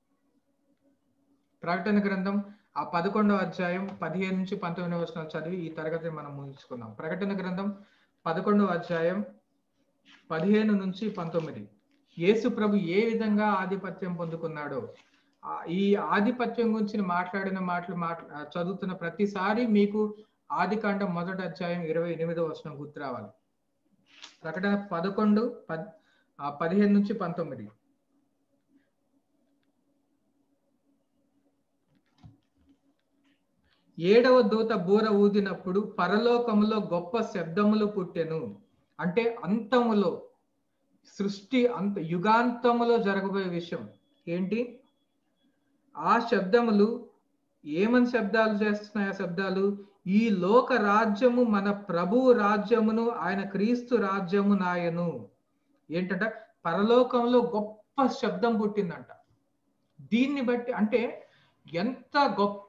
ప్రకటన గ్రంథం ఆ పదకొండవ అధ్యాయం పదిహేను నుంచి పంతొమ్మిది వచనాలు చదివి ఈ తరగతి మనం ముగించుకుందాం ప్రకటన గ్రంథం పదకొండవ అధ్యాయం పదిహేను నుంచి పంతొమ్మిది యేసు ప్రభు ఏ విధంగా ఆధిపత్యం పొందుకున్నాడో ఈ ఆధిపత్యం గురించి మాట్లాడిన మాటలు మాట్లా చదువుతున్న ప్రతిసారి మీకు ఆది కాండం మొదటి అధ్యాయం ఇరవై ఎనిమిదో వచనం గుర్తు రావాలి ప్రకటన పదకొండు పద్ ఆ, పదిహేను నుంచి పంతొమ్మిది ఏడవ దూత బూర ఊదినప్పుడు పరలోకములో గొప్ప శబ్దములు పుట్టెను అంటే అంతములో సృష్టి అంత యుగాంతములో జరగబోయే విషయం ఏంటి ఆ శబ్దములు ఏమని శబ్దాలు చేస్తున్నాయి ఆ శబ్దాలు ఈ లోక రాజ్యము మన ప్రభువు రాజ్యమును ఆయన క్రీస్తు రాజ్యము నాయను ఏంటంట పరలోకంలో గొప్ప శబ్దం పుట్టిందంట దీన్ని బట్టి అంటే ఎంత గొప్ప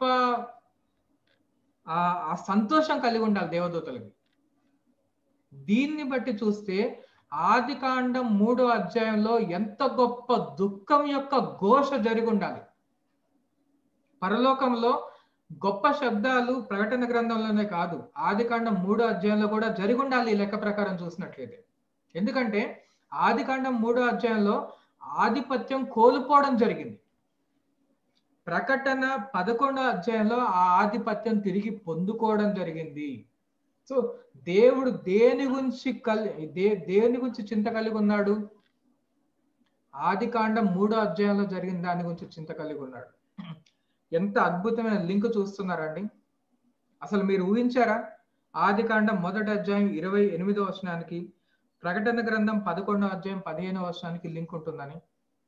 ఆ ఆ సంతోషం కలిగి ఉండాలి దేవదూతలకి దీన్ని బట్టి చూస్తే ఆది కాండం మూడో అధ్యాయంలో ఎంత గొప్ప దుఃఖం యొక్క ఘోష జరిగి ఉండాలి పరలోకంలో గొప్ప శబ్దాలు ప్రకటన గ్రంథంలోనే కాదు ఆది కాండం మూడో అధ్యాయంలో కూడా జరిగి ఉండాలి ఈ లెక్క ప్రకారం చూసినట్లయితే ఎందుకంటే ఆది కాండం మూడో అధ్యాయంలో ఆధిపత్యం కోల్పోవడం జరిగింది ప్రకటన పదకొండో అధ్యాయంలో ఆ ఆధిపత్యం తిరిగి పొందుకోవడం జరిగింది సో దేవుడు దేని గురించి కలి దే దేని గురించి చింత కలిగి ఉన్నాడు ఆది కాండం మూడో అధ్యాయంలో జరిగిన దాని గురించి చింత కలిగి ఉన్నాడు ఎంత అద్భుతమైన లింక్ చూస్తున్నారండి అసలు మీరు ఊహించారా ఆది కాండం మొదటి అధ్యాయం ఇరవై ఎనిమిదో వచనానికి ప్రకటన గ్రంథం పదకొండో అధ్యాయం పదిహేనో వచనానికి లింక్ ఉంటుందని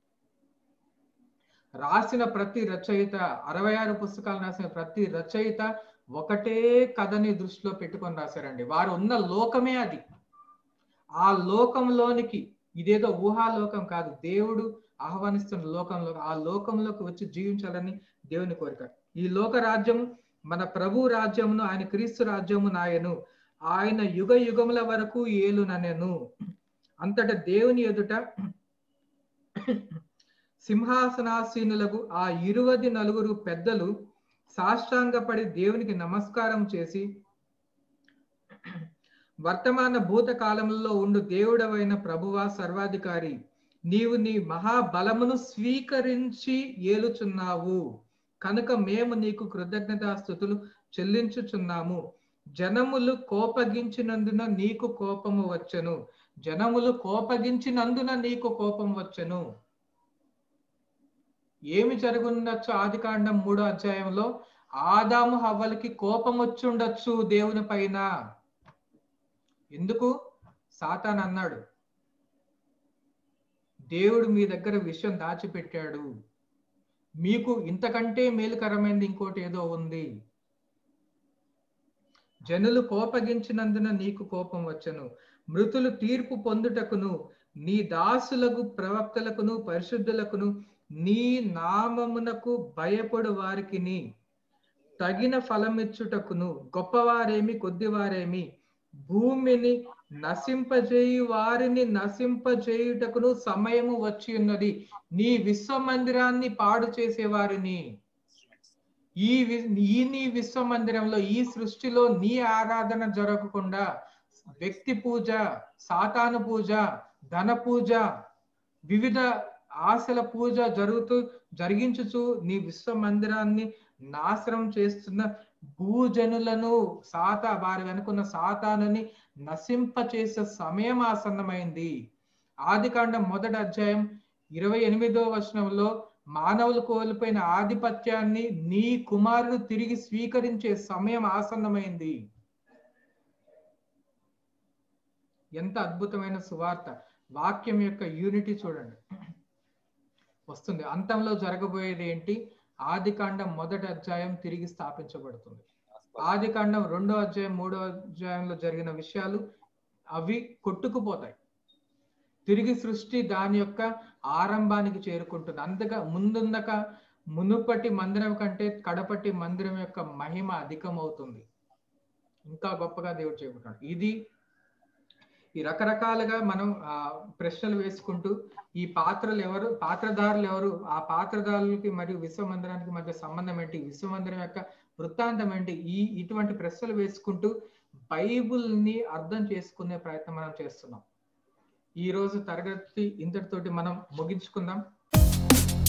రాసిన ప్రతి రచయిత అరవై ఆరు పుస్తకాలు రాసిన ప్రతి రచయిత ఒకటే కథని దృష్టిలో పెట్టుకొని రాశారండి వారు ఉన్న లోకమే అది ఆ లోకంలోనికి ఇదేదో ఊహాలోకం కాదు దేవుడు ఆహ్వానిస్తున్న లోకంలో ఆ లోకంలోకి వచ్చి జీవించాలని దేవుని కోరిక ఈ లోక రాజ్యం మన ప్రభు రాజ్యమును ఆయన క్రీస్తు రాజ్యము నాయను ఆయన యుగ యుగముల వరకు ఏలుననెను అంతట దేవుని ఎదుట సింహాసనాసీనులకు ఆ ఇరువది నలుగురు పెద్దలు సాష్టాంగపడి దేవునికి నమస్కారం చేసి వర్తమాన భూత కాలంలో ఉండు దేవుడవైన ప్రభువా సర్వాధికారి నీవు నీ మహాబలమును స్వీకరించి ఏలుచున్నావు కనుక మేము నీకు కృతజ్ఞతాస్థుతులు చెల్లించుచున్నాము జనములు కోపగించినందున నీకు కోపము వచ్చెను జనములు కోపగించినందున నీకు కోపం వచ్చెను ఏమి జరుగుండొచ్చు ఆది కాండం మూడో అధ్యాయంలో ఆదాము హవ్వలకి కోపం వచ్చి ఉండొచ్చు దేవుని పైన ఎందుకు సాతాన్ అన్నాడు దేవుడు మీ దగ్గర విషయం దాచిపెట్టాడు మీకు ఇంతకంటే మేలుకరమైనది ఇంకోటి ఏదో ఉంది జనులు కోపగించినందున నీకు కోపం వచ్చను మృతులు తీర్పు పొందుటకును నీ దాసులకు ప్రవక్తలకును పరిశుద్ధులకును నీ నామమునకు భయపడు వారికిని తగిన ఫలమిచ్చుటకును గొప్పవారేమి కొద్దివారేమి భూమిని నశింపజేయు వారిని నశింపజేయుటకును సమయము వచ్చి ఉన్నది నీ విశ్వ మందిరాన్ని పాడు చేసే వారిని ఈ వి- ఈ నీ విశ్వ మందిరంలో ఈ సృష్టిలో నీ ఆరాధన జరగకుండా వ్యక్తి పూజ సాతాను పూజ ధన పూజ వివిధ ఆశల పూజ జరుగుతూ జరిగించుచు నీ విశ్వ మందిరాన్ని నాశనం చేస్తున్న భూజనులను సాత వారి వెనుకున్న సాతానుని నశింప చేసే సమయం ఆసన్నమైంది ఆదికాండం మొదటి అధ్యాయం ఇరవై ఎనిమిదో వచనంలో మానవులు కోల్పోయిన ఆధిపత్యాన్ని నీ కుమారుడు తిరిగి స్వీకరించే సమయం ఆసన్నమైంది ఎంత అద్భుతమైన సువార్త వాక్యం యొక్క యూనిటీ చూడండి వస్తుంది అంతంలో జరగబోయేది ఏంటి ఆదికాండం మొదటి అధ్యాయం తిరిగి స్థాపించబడుతుంది ఆదికాండం రెండో అధ్యాయం మూడో అధ్యాయంలో జరిగిన విషయాలు అవి కొట్టుకుపోతాయి తిరిగి సృష్టి దాని యొక్క ఆరంభానికి చేరుకుంటుంది అంతగా ముందుందక మునుపటి మందిరం కంటే కడపటి మందిరం యొక్క మహిమ అధికమవుతుంది ఇంకా గొప్పగా దేవుడు చెబుతున్నాడు ఇది ఈ రకరకాలుగా మనం ఆ ప్రశ్నలు వేసుకుంటూ ఈ పాత్రలు ఎవరు పాత్రధారులు ఎవరు ఆ పాత్రధారులకి మరియు విశ్వ మందిరానికి మధ్య సంబంధం ఏంటి విశ్వ మందిరం యొక్క వృత్తాంతం ఏంటి ఈ ఇటువంటి ప్రశ్నలు వేసుకుంటూ బైబుల్ని అర్థం చేసుకునే ప్రయత్నం మనం చేస్తున్నాం ఈ రోజు తరగతి ఇంతటితోటి మనం ముగించుకుందాం